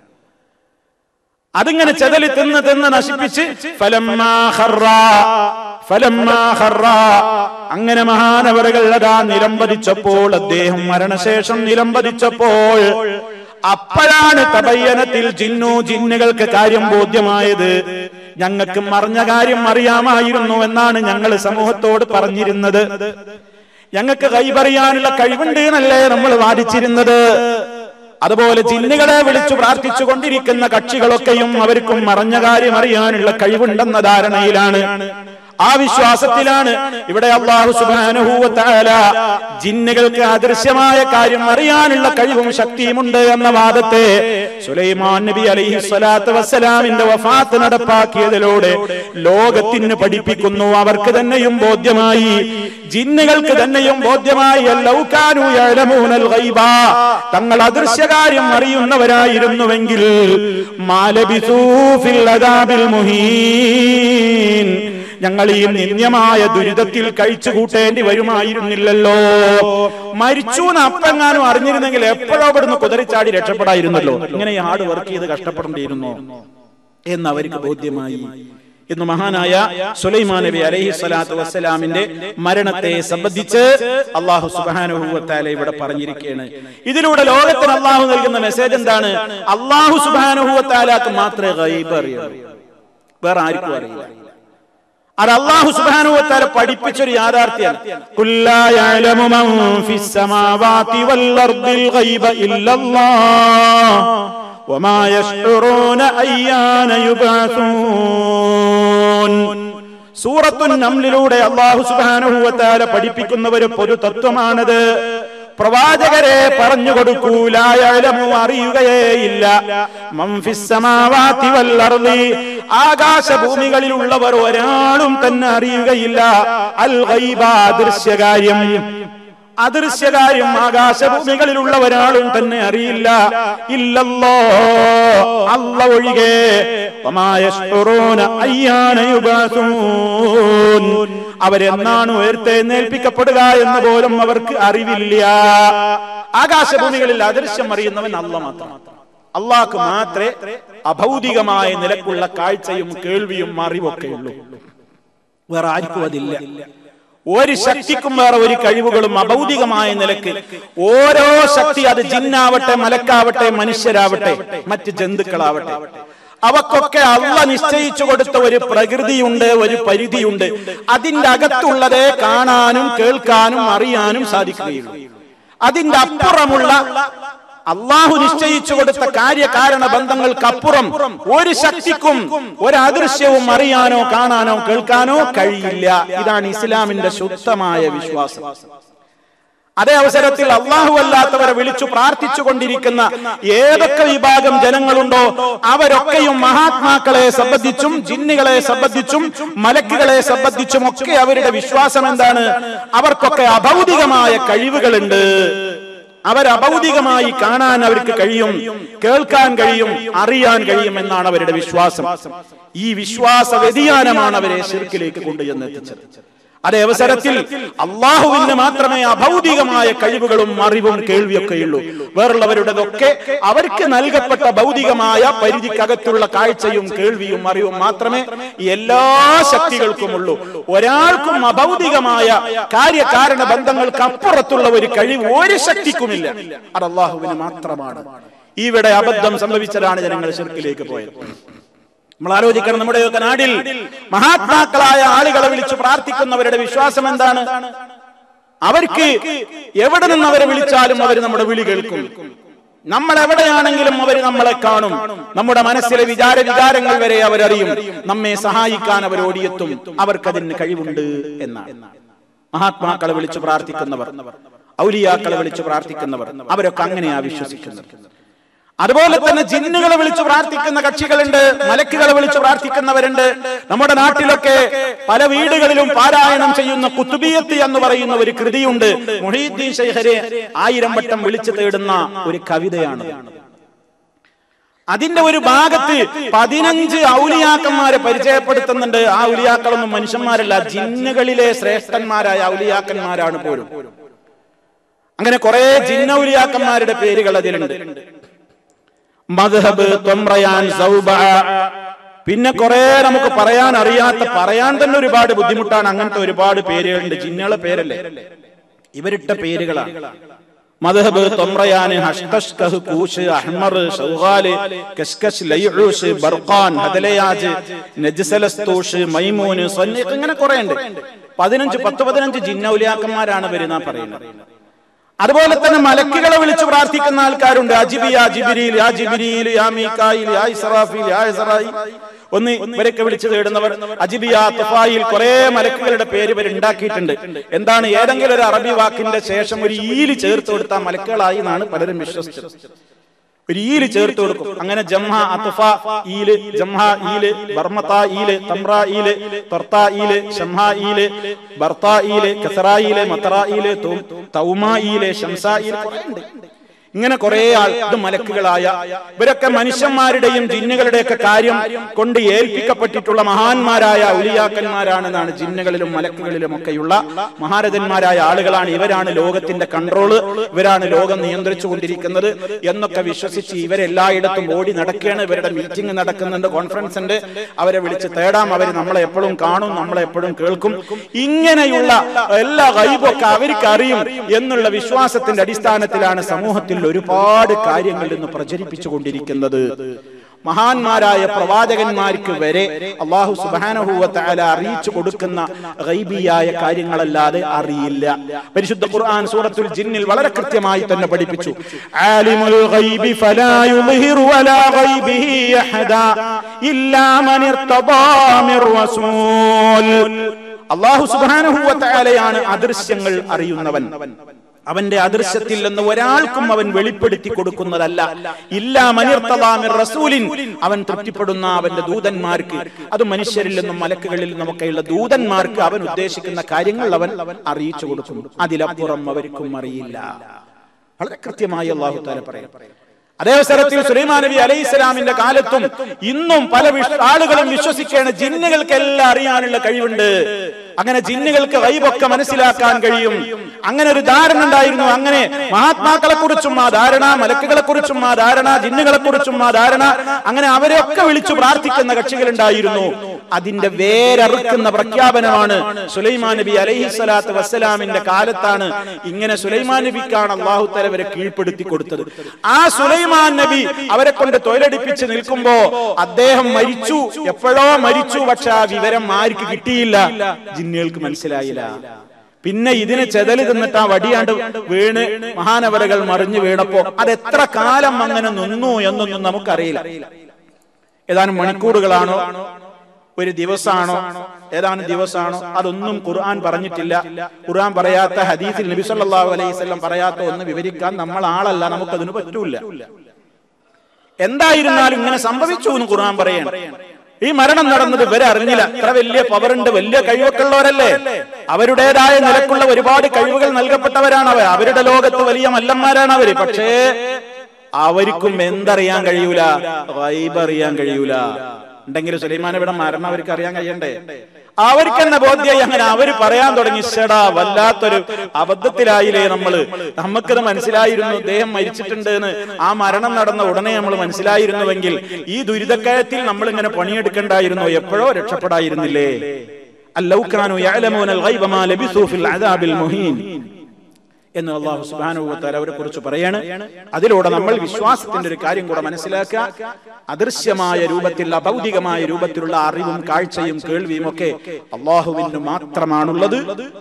അതിങ്ങനെ ചെതലി തിന്ന് തിന്ന് നശിപ്പിച്ച് ഫലമ്മാ ഖർറാ, ഫലമ്മാ ഖർറാ. അങ്ങനെ മഹാനവറുകൾ അതാ നിലംപതിച്ചപ്പോൾ അദ്ദേഹം മരണശേഷം നിലംപതിച്ചപ്പോൾ അപ്പോഴാണ് തപയ്യനത്തിൽ ജിന്നു ജിന്നുകൾക്ക് കാര്യം ബോധ്യമായത് ഞങ്ങൾക്ക് മറിഞ്ഞ കാര്യം അറിയാമായിരുന്നു എന്നാണ് ഞങ്ങൾ സമൂഹത്തോട് പറഞ്ഞിരുന്നത് ഞങ്ങൾക്ക് കൈപറിയാനുള്ള കഴിവുണ്ട് എന്നല്ലേ നമ്മൾ വാദിച്ചിരുന്നത് അതുപോലെ ജിന്നുകളെ വിളിച്ചു പ്രാർത്ഥിച്ചു കൊണ്ടിരിക്കുന്ന കക്ഷികളൊക്കെയും അവർക്കും മറഞ്ഞ കാര്യം അറിയാനുള്ള കഴിവുണ്ടെന്ന ധാരണയിലാണ് ആ വിശ്വാസത്തിലാണ് ഇവിടെ അള്ളാഹു സുബാനുഭൂവത്തായ ജിന്നുകൾക്ക് അദൃശ്യമായ കാര്യം അറിയാനുള്ള കഴിവും ശക്തിയുമുണ്ട് എന്ന വാദത്തെ സുലൈമാൻ നബി അലൈഹി സ്വലാത്തു വസ്സലാമിന്റെ വഫാത്ത് നടപ്പാക്കിയതിലൂടെ ലോകത്തിന് പഠിപ്പിക്കുന്നു അവർക്ക് തന്നെയും ബോധ്യമായി ജിന്നുകൾക്ക് തന്നെയും ബോധ്യമായി ലൗകാനു യഅലമൂനൽ ഗൈബ തങ്ങൾ അദൃശ്യകാര്യം അറിയുന്നവരായിരുന്നുവെങ്കിൽ മാലബിസൂ ഫിൽ അദാബിൽ മുഹീൻ ഞങ്ങൾ ഈ നിന്ദ്യമായ ദുരിതത്തിൽ കഴിച്ചു കൂട്ടേണ്ടി വരുമായിരുന്നില്ലല്ലോ മരിച്ചു എന്ന് അപ്പെങ്ങാനും അറിഞ്ഞിരുന്നെങ്കിൽ എപ്പോഴോ ഇവിടുന്ന് കുതിരിച്ചാടി രക്ഷപ്പെടായിരുന്നല്ലോ ഇങ്ങനെ ഈ ഹാർഡ് വർക്ക് ചെയ്ത് കഷ്ടപ്പെടേണ്ടിയിരുന്നു എന്ന് അവർക്ക് ബോധ്യമായി എന്ന് മഹാനായ സുലൈമാൻ നബി അലൈഹി സ്വലാത്തു വസ്സലാമിന്റെ മരണത്തെ സംബന്ധിച്ച് അള്ളാഹു സുബാനുഭവത്താല ഇവിടെ പറഞ്ഞിരിക്കുകയാണ് ഇതിലൂടെ ലോകത്തിന് അള്ളാഹു നൽകുന്ന മെസ്സേജ് എന്താണ് അള്ളാഹു സുബാനുഭവത്താലാക്ക് മാത്രമേ ഗൈബ് അറിയൂ വേറെ ആർക്കും അറിയില്ല അത് അള്ളാഹു സുബാനുവത്താല പഠിപ്പിച്ചൊരു യാഥാർത്ഥ്യമാണ് കുല്ലാ യഅലമു മൻ ഫിസ് സമാവാതി വൽ അർദിൽ ഗൈബ ഇല്ലല്ലാഹ് വമാ യശ്ഉറൂന അയ്യാന യുബഅസൂൻ സൂറത്തുൻ നംലിലൂടെ അള്ളാഹു സുബ്ഹാനഹു വതആല പഠിപ്പിക്കുന്ന ഒരു പൊതു തത്വമാണത് പ്രവാചകരെ പറഞ്ഞു കൊടുക്കൂലായാലമു അറിയുകയേ ഇല്ല മംഫിസ്സമാവാതി വൽ അർളി ആകാശഭൂമികളിലുള്ളവർ ഒരാളും തന്നെ അറിയുകയില്ല അൽ ഗൈബ ദൃശ്യകാര്യം അദൃശ്യകാര്യം ആകാശഭൂമികളിലുള്ള ഒരാളും തന്നെ അറിയില്ല ഇല്ലല്ലോ അല്ല ഒഴികെ വമാ യശ്ഉറൂന അയ്യാന യുബഅസൂൻ. അവരെന്നാണ് ഉയർത്തെഴുന്നേൽപ്പിക്കപ്പെടുക എന്ന് പോലും അവർക്ക് അറിവില്ല ആകാശഭൂമികളിൽ അദൃശ്യം അറിയുന്നവൻ അല്ല മാത്രം അള്ളാഹ്ക്ക് മാത്രമേ അഭൗതികമായ നിലക്കുള്ള കാഴ്ചയും കേൾവിയും അറിവൊക്കെ ഉള്ളൂ വേറെ ആർക്കും അതില്ല ഒരു ശക്തിക്കും വേറെ ഒരു കഴിവുകളും അഭൗതികമായ നിലക്ക് ഓരോ ശക്തി അത് ജിന്നാവട്ടെ മലക്കാവട്ടെ മനുഷ്യരാവട്ടെ മറ്റ് ജന്തുക്കളാവട്ടെ അവക്കൊക്കെ അള്ള നിശ്ചയിച്ചു കൊടുത്ത ഒരു പ്രകൃതിയുണ്ട് ഒരു പരിധിയുണ്ട് അതിന്റെ അകത്തുള്ളതേ കാണാനും കേൾക്കാനും അറിയാനും സാധിക്കുകയുള്ളൂ അതിന്റെ അപ്പുറമുള്ള അള്ളാഹു നിശ്ചയിച്ചു കൊടുത്ത കാര്യകാരണ ബന്ധങ്ങൾക്കപ്പുറം ഒരു ശക്തിക്കും ഒരു അദൃശ്യവും അറിയാനോ കാണാനോ കേൾക്കാനോ കഴിയില്ല ഇതാണ് ഇസ്ലാമിന്റെ ശുദ്ധമായ വിശ്വാസം അതേ അവസരത്തിൽ അള്ളാഹു അല്ലാത്തവരെ വിളിച്ചു പ്രാർത്ഥിച്ചു കൊണ്ടിരിക്കുന്ന ഏതൊക്കെ വിഭാഗം ജനങ്ങളുണ്ടോ അവരൊക്കെയും മഹാത്മാക്കളെ സംബന്ധിച്ചും ജിന്നുകളെ സംബന്ധിച്ചും മലക്കുകളെ സംബന്ധിച്ചും ഒക്കെ അവരുടെ വിശ്വാസം എന്താണ് അവർക്കൊക്കെ അഭൗതികമായ കഴിവുകളുണ്ട് അവരഭൗതികമായി കാണാൻ അവർക്ക് കഴിയും കേൾക്കാൻ കഴിയും അറിയാൻ കഴിയും എന്നാണ് അവരുടെ വിശ്വാസം ഈ വിശ്വാസ വ്യതിയാനമാണ് അവരെ ശിർക്കിലേക്ക് കൊണ്ടുചെന്നെത്തിച്ചത് അതേ അവസരത്തിൽ അള്ളാഹുവിന് മാത്രമേ അഭൗതികമായ കഴിവുകളും അറിവും കേൾവിയൊക്കെയുള്ളൂ വേറുള്ളവരുടേതൊക്കെ അവർക്ക് നൽകപ്പെട്ട ഭൗതികമായ പരിധിക്കകത്തുള്ള കാഴ്ചയും കേൾവിയും അറിവും മാത്രമേ എല്ലാ ശക്തികൾക്കുമുള്ളൂ ഒരാൾക്കും അഭൗതികമായ കാര്യകാരണ ബന്ധങ്ങൾക്ക് അപ്പുറത്തുള്ള ഒരു കഴിവ് ഒരു ശക്തിക്കുമില്ല അത് അള്ളാഹുവിന് മാത്രമാണ് ഇവിടെ അബദ്ധം സംഭവിച്ചതാണ് ജനങ്ങൾ ശിർക്കിലേക്ക് പോയത് നമ്മൾ ആലോചിക്കണം നമ്മുടെയൊക്കെ നാടിൽ മഹാത്മാക്കളായ ആളുകളെ വിളിച്ച് പ്രാർത്ഥിക്കുന്നവരുടെ വിശ്വാസം എന്താണ് അവർക്ക് എവിടെ നിന്ന് അവരെ വിളിച്ചാലും അവർ നമ്മുടെ വിളി കേൾക്കും നമ്മൾ എവിടെയാണെങ്കിലും അവർ നമ്മളെ കാണും നമ്മുടെ മനസ്സിലെ വിചാര വികാരങ്ങൾ വരെ അവരറിയും നമ്മെ സഹായിക്കാൻ അവർ ഓടിയെത്തും അവർക്കതിന് കഴിവുണ്ട് എന്നാണ് മഹാത്മാക്കളെ വിളിച്ച് പ്രാർത്ഥിക്കുന്നവർ ഔലിയാക്കളെ വിളിച്ച് പ്രാർത്ഥിക്കുന്നവർ അവരൊക്കെ അങ്ങനെയാ വിശ്വസിക്കുന്നത് അതുപോലെ തന്നെ ജിന്നുകളെ വിളിച്ച് പ്രാർത്ഥിക്കുന്ന കക്ഷികളുണ്ട് മലക്കുകളെ വിളിച്ച് പ്രാർത്ഥിക്കുന്നവരുണ്ട് നമ്മുടെ നാട്ടിലൊക്കെ പല വീടുകളിലും പാരായണം ചെയ്യുന്ന കുത്തുബിയത്ത് എന്ന് പറയുന്ന ഒരു കൃതിയുണ്ട് മൊഹീദ്ദീൻ ശൈഖരെ ആയിരം വട്ടം വിളിച്ചു തേടുന്ന ഒരു കവിതയാണ് അതിന്റെ ഒരു ഭാഗത്ത് പതിനഞ്ച് ഔലിയാക്കന്മാരെ പരിചയപ്പെടുത്തുന്നുണ്ട് ആ ഔലിയാക്കളൊന്നും മനുഷ്യന്മാരല്ല ജിന്നുകളിലെ ശ്രേഷ്ഠന്മാരായ ഔലിയാക്കന്മാരാണ് പോലും അങ്ങനെ കുറെ ജിന്നൗലിയാക്കന്മാരുടെ പേരുകൾ അതിലുണ്ട് മദ്ഹബ് തൊമ്രയാൻ സൗബ പിന്നെ കുറെ നമുക്ക് പറയാൻ അറിയാത്ത പറയാൻ തന്നെ ഒരുപാട് ബുദ്ധിമുട്ടാണ് അങ്ങനത്തെ ഒരുപാട് പേരുകളുണ്ട് ജിന്നുകളെ പേരല്ലേ ഇവരിട്ട പേരുകളാണ് മദ്ഹബ് തൊമ്രയാന് ഹഷ്കഷ്കഹ് കൂഷ് അഹ്മർ ഷൗഹാല് കഷ്കഷ് ലൈഊഷ് ബർഖാൻ ഹദലയാജ് നജ്സലസ്തൂഷ് മൈമൂന് സന്നീഖ് ഇങ്ങനെ കുറെ ഉണ്ട് പതിനഞ്ച് പത്ത് പതിനഞ്ച് ജിന്നൗലിയാക്കന്മാരാണ് വരുന്ന പറയുന്നത് അതുപോലെ തന്നെ മലക്കുകളെ വിളിച്ച് പ്രാർത്ഥിക്കുന്ന ആൾക്കാരുണ്ട് അജിബി യാ ജിബിരിയിൽ യാ ജിബിരിയിൽ യാ മീകായിൽ യാ ഇസ്രാഫീൽ യാ ഇസ്രായി ഒന്ന് ഇവരൊക്കെ വിളിച്ചു തേടുന്നവർ അജിബി യാ തുഫായിൽ കുറെ മലക്കുകളുടെ പേര് ഇവർ ഉണ്ടാക്കിയിട്ടുണ്ട് എന്താണ് ഏതെങ്കിലും ഒരു അറബി വാക്കിന്റെ ശേഷം ഒരു ഈല് ചേർത്ത് കൊടുത്താൽ മലക്കുകളായി എന്നാണ് പലരും വിശ്വസിച്ചത് ഒരു ഈല് ചേർത്ത് കൊടുക്കും അങ്ങനെ ജംഹ അത്ഫ ഈല് ജംഹ ഈല് ബർമത ഈല് തമ്ര ഈല് തൊർത്ത ഈല് ഷംഹ ഈല് ബർത്ത ഈല് കസറ ഈല് മത്തറ ഈല് തൗമ ഈല് ഷംസ ഈല് കുറേ ഉണ്ട് ഇങ്ങനെ കുറെ ആൾ ഇത് മലക്കുകളായ ഇവരൊക്കെ മനുഷ്യന്മാരുടെയും ജിന്നുകളുടെയൊക്കെ കാര്യം കൊണ്ട് ഏൽപ്പിക്കപ്പെട്ടിട്ടുള്ള മഹാന്മാരായ ഉലിയാക്കന്മാരാണെന്നാണ് ജിന്നുകളിലും മലക്കുകളിലും ഒക്കെയുള്ള മഹാരഥന്മാരായ ആളുകളാണ് ഇവരാണ് ലോകത്തിന്റെ കൺട്രോള് ഇവരാണ് ലോകം നിയന്ത്രിച്ചു കൊണ്ടിരിക്കുന്നത് എന്നൊക്കെ വിശ്വസിച്ച് ഇവരെല്ലായിടത്തും ഓടി നടക്കുകയാണ് ഇവരുടെ മീറ്റിംഗ് നടക്കുന്നുണ്ട് കോൺഫറൻസ് ഉണ്ട് അവരെ വിളിച്ച് തേടാം അവർ നമ്മളെ എപ്പോഴും കാണും നമ്മളെ എപ്പോഴും കേൾക്കും ഇങ്ങനെയുള്ള എല്ലാ കൈബൊക്കെ അവർക്ക് അറിയും എന്നുള്ള വിശ്വാസത്തിന്റെ അടിസ്ഥാനത്തിലാണ് സമൂഹത്തിൽ ഒരുപാട് കാര്യങ്ങൾ ഇന്ന് പ്രചരിപ്പിച്ചു കൊണ്ടിരിക്കുന്നത് മഹാന്മാരായ പ്രവാചകന്മാർക്ക് വരെ അള്ളാഹു സുബാനഹൂവത്താല അറിയിച്ചു കൊടുക്കുന്ന ഗൈബിയായ കാര്യങ്ങളല്ലാതെ അറിയില്ല പരിശുദ്ധ ഖുർആൻ സൂറത്തുൽ ജിന്നിൽ വളരെ കൃത്യമായി തന്നെ പഠിപ്പിച്ചു ആലിമുൽ ഗൈബി ഫലാ യുദ്ഹിറു അലാ ഗൈബിഹി അഹദാ ഇല്ലാ മൻ ഇർതദാ മിർ റസൂൽ അള്ളാഹു സുബാനഹൂവത്താലയാണ് അദൃശ്യങ്ങൾ അറിയുന്നവൻ അവന്റെ അദൃശ്യത്തിൽ നിന്ന് ഒരാൾക്കും അവൻ വെളിപ്പെടുത്തി കൊടുക്കുന്നതല്ല ഇല്ലാ മനിർത്തലാമിർ റസൂലിൻ അവൻ തൃപ്തിപ്പെടുന്ന അവന്റെ ദൂതന്മാർക്ക് അത് മനുഷ്യരിൽ നിന്നും മലക്കുകളിൽ നിന്നുമൊക്കെയുള്ള ദൂതന്മാർക്ക് അവൻ ഉദ്ദേശിക്കുന്ന കാര്യങ്ങൾ അവൻ അറിയിച്ചു കൊടുക്കും അതിലപ്പുറം അവർക്കും അറിയില്ല വളരെ കൃത്യമായി അള്ളാഹു താല പറയാം അതേ അവസരത്തിൽ സുലൈമാൻ നബി അലൈഹി സ്വലാമിന്റെ കാലത്തും ഇന്നും പല വിഷ- ആളുകളും വിശ്വസിക്കുകയാണ് ജിന്നുകൾക്കെല്ലാം അറിയാനുള്ള കഴിവുണ്ട് അങ്ങനെ ജിന്നുകൾക്ക് വൈബൊക്കെ മനസ്സിലാക്കാൻ കഴിയും അങ്ങനെ ഒരു ധാരണ ഉണ്ടായിരുന്നു അങ്ങനെ മഹാത്മാക്കളെ കുറിച്ചും ആ ധാരണ മലക്കുകളെ കുറിച്ചും ആ ധാരണ ജിന്നുകളെ കുറിച്ചും ആ ധാരണ അങ്ങനെ അവരെയൊക്കെ വിളിച്ചു പ്രാർത്ഥിക്കുന്ന കക്ഷികളുണ്ടായിരുന്നു അതിന്റെ വേരറുക്കുന്ന പ്രഖ്യാപനമാണ് സുലൈമാൻ നബി അലൈഹി സ്വലാത്ത് വസ്സലാമിന്റെ കാലത്താണ് ഇങ്ങനെ സുലൈമാൻ നബിക്കാണ് അള്ളാഹു തല വരെ കീഴ്പ്പെടുത്തി കൊടുത്തത് ആ സുലൈമാൻ നബി അവരെ കൊണ്ട് തൊഴിലടിപ്പിച്ച് നിൽക്കുമ്പോ അദ്ദേഹം മരിച്ചു എപ്പോഴോ മരിച്ചു പക്ഷെ ആ വിവരം ആർക്ക് കിട്ടിയില്ല ജിന്നുകൾക്ക് മനസ്സിലായില്ല പിന്നെ ഇതിന് ചെതല് തിന്നിട്ട് ആ വടിയാണ്ട് വീണ് മഹാനവരകൾ മറിഞ്ഞു വീണപ്പോ അത് എത്ര കാലം അങ്ങനെ നിന്നു എന്നൊന്നും നമുക്കറിയില്ല ഏതാനും മണിക്കൂറുകളാണോ ഒരു ദിവസമാണോ ഏതാനും ദിവസമാണോ അതൊന്നും ഖുർആൻ പറഞ്ഞിട്ടില്ല ഖുർആൻ പറയാത്ത ഹദീസിൽ നബി സല്ലല്ലാഹു അലൈഹി വസല്ലം പറയാത്ത ഒന്ന് വിവരിക്കാൻ നമ്മൾ ആളല്ല നമുക്കതിന് പറ്റൂല എന്തായിരുന്നാലും ഇങ്ങനെ സംഭവിച്ചു എന്ന് ഖുർആൻ പറയണം ഈ മരണം നടന്നത് ഇവരെ അറിഞ്ഞില്ല ഇത്ര വലിയ പവറുണ്ട് വലിയ കഴിവൊക്കെ ഉള്ളവരല്ലേ അവരുടേതായ നിലക്കുള്ള ഒരുപാട് കഴിവുകൾ നൽകപ്പെട്ടവരാണ് അവർ അവരുടെ ലോകത്ത് വലിയ മല്ലന്മാരാണ് അവര് പക്ഷേ അവർക്കും എന്തറിയാൻ കഴിയൂല വൈബ് അറിയാൻ കഴിയൂല ഉണ്ടെങ്കിൽ സുലൈമാൻ ഇവിടെ മരണം അവർക്ക് അറിയാൻ കഴിയണ്ടേ അവർക്ക് തന്നെ ബോധ്യായി അങ്ങനെ അവര് പറയാൻ തുടങ്ങി ഷടാ വല്ലാത്തൊരു അബദ്ധത്തിലായില്ലേ നമ്മള് നമുക്കത് മനസ്സിലായിരുന്നു അദ്ദേഹം മരിച്ചിട്ടുണ്ട് എന്ന് ആ മരണം നടന്ന ഉടനെ നമ്മൾ മനസ്സിലായിരുന്നുവെങ്കിൽ ഈ ദുരിതക്കയത്തിൽ നമ്മൾ ഇങ്ങനെ പണിയെടുക്കണ്ടായിരുന്നു എപ്പോഴോ രക്ഷപ്പെടായിരുന്നില്ലേ അല്ലൗക്കാനു യഅലമൂനൽ ഗൈബ മാ ലബിസൂ ഫിൽ അദാബിൽ മുഹീൻ എന്ന് അള്ളാഹു സുബാനുഭവത്താൽ അവരെ കുറിച്ച് പറയാണ് അതിലൂടെ നമ്മൾ വിശ്വാസത്തിന്റെ ഒരു കാര്യം കൂടെ മനസ്സിലാക്കുക അദൃശ്യമായ രൂപത്തിൽ അഭൗതികമായ രൂപത്തിലുള്ള അറിവും കാഴ്ചയും കേൾവിയും ഒക്കെ അള്ളാഹുവിന് മാത്രമാണുള്ളത്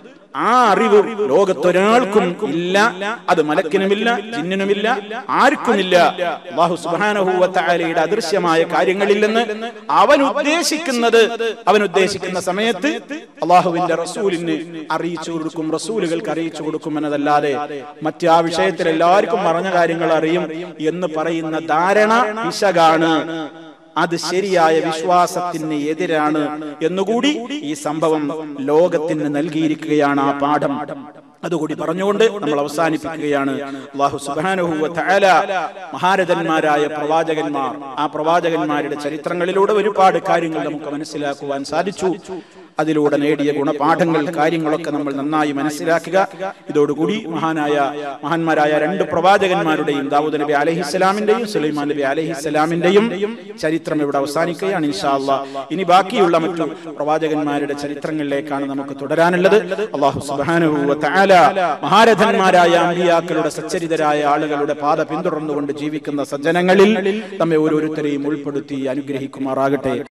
ആ അറിവ് ലോകത്തൊരാൾക്കും ഇല്ല അത് മലക്കിനുമില്ല ജിന്നിനുമില്ല ആർക്കുമില്ല അള്ളാഹു സുബാനഹൂവത്തായാലയുടെ അദൃശ്യമായ കാര്യങ്ങളിൽ നിന്ന് അവൻ ഉദ്ദേശിക്കുന്നത് അവൻ ഉദ്ദേശിക്കുന്ന സമയത്ത് അള്ളാഹുവിന്റെ റസൂലിന് അറിയിച്ചു കൊടുക്കും റസൂലുകൾക്ക് അറിയിച്ചു കൊടുക്കും എന്നതല്ലാതെ മറ്റ് ആ വിഷയത്തിൽ എല്ലാവർക്കും പറഞ്ഞ കാര്യങ്ങൾ അറിയും എന്ന് പറയുന്ന ധാരണ പിശകാണ് അത് ശരിയായ വിശ്വാസത്തിന് എതിരാണ് എന്നുകൂടി ഈ സംഭവം ലോകത്തിന് നൽകിയിരിക്കുകയാണ് ആ പാഠം അതുകൂടി പറഞ്ഞുകൊണ്ട് നമ്മൾ അവസാനിപ്പിക്കുകയാണ് അള്ളാഹു സുബാനുഹുവ തആല മഹാരഥന്മാരായ പ്രവാചകന്മാർ ആ പ്രവാചകന്മാരുടെ ചരിത്രങ്ങളിലൂടെ ഒരുപാട് കാര്യങ്ങൾ നമുക്ക് മനസ്സിലാക്കുവാൻ സാധിച്ചു അതിലൂടെ നേടിയ ഗുണപാഠങ്ങൾ കാര്യങ്ങളൊക്കെ നമ്മൾ നന്നായി മനസ്സിലാക്കുക ഇതോടുകൂടി മഹാനായ മഹാന്മാരായ രണ്ട് പ്രവാചകന്മാരുടെയും ദാവൂദ് നബി അലഹിസ്സലാമിന്റെയും സുലൈമാൻ നബി അലഹിസ്സലാമിന്റെയും ചരിത്രം ഇവിടെ അവസാനിക്കുകയാണ് ഇൻഷാ അല്ലാ ഇനി ബാക്കിയുള്ള മറ്റു പ്രവാചകന്മാരുടെ ചരിത്രങ്ങളിലേക്കാണ് നമുക്ക് തുടരാനുള്ളത് അള്ളാഹു സുബ്ഹാനഹു വ തആല മഹാരഥന്മാരായ അമ്പിയാക്കളുടെ സച്ചരിതരായ ആളുകളുടെ പാത പിന്തുടർന്നുകൊണ്ട് ജീവിക്കുന്ന സജ്ജനങ്ങളിൽ നമ്മെ ഓരോരുത്തരെയും ഉൾപ്പെടുത്തി അനുഗ്രഹിക്കുമാറാകട്ടെ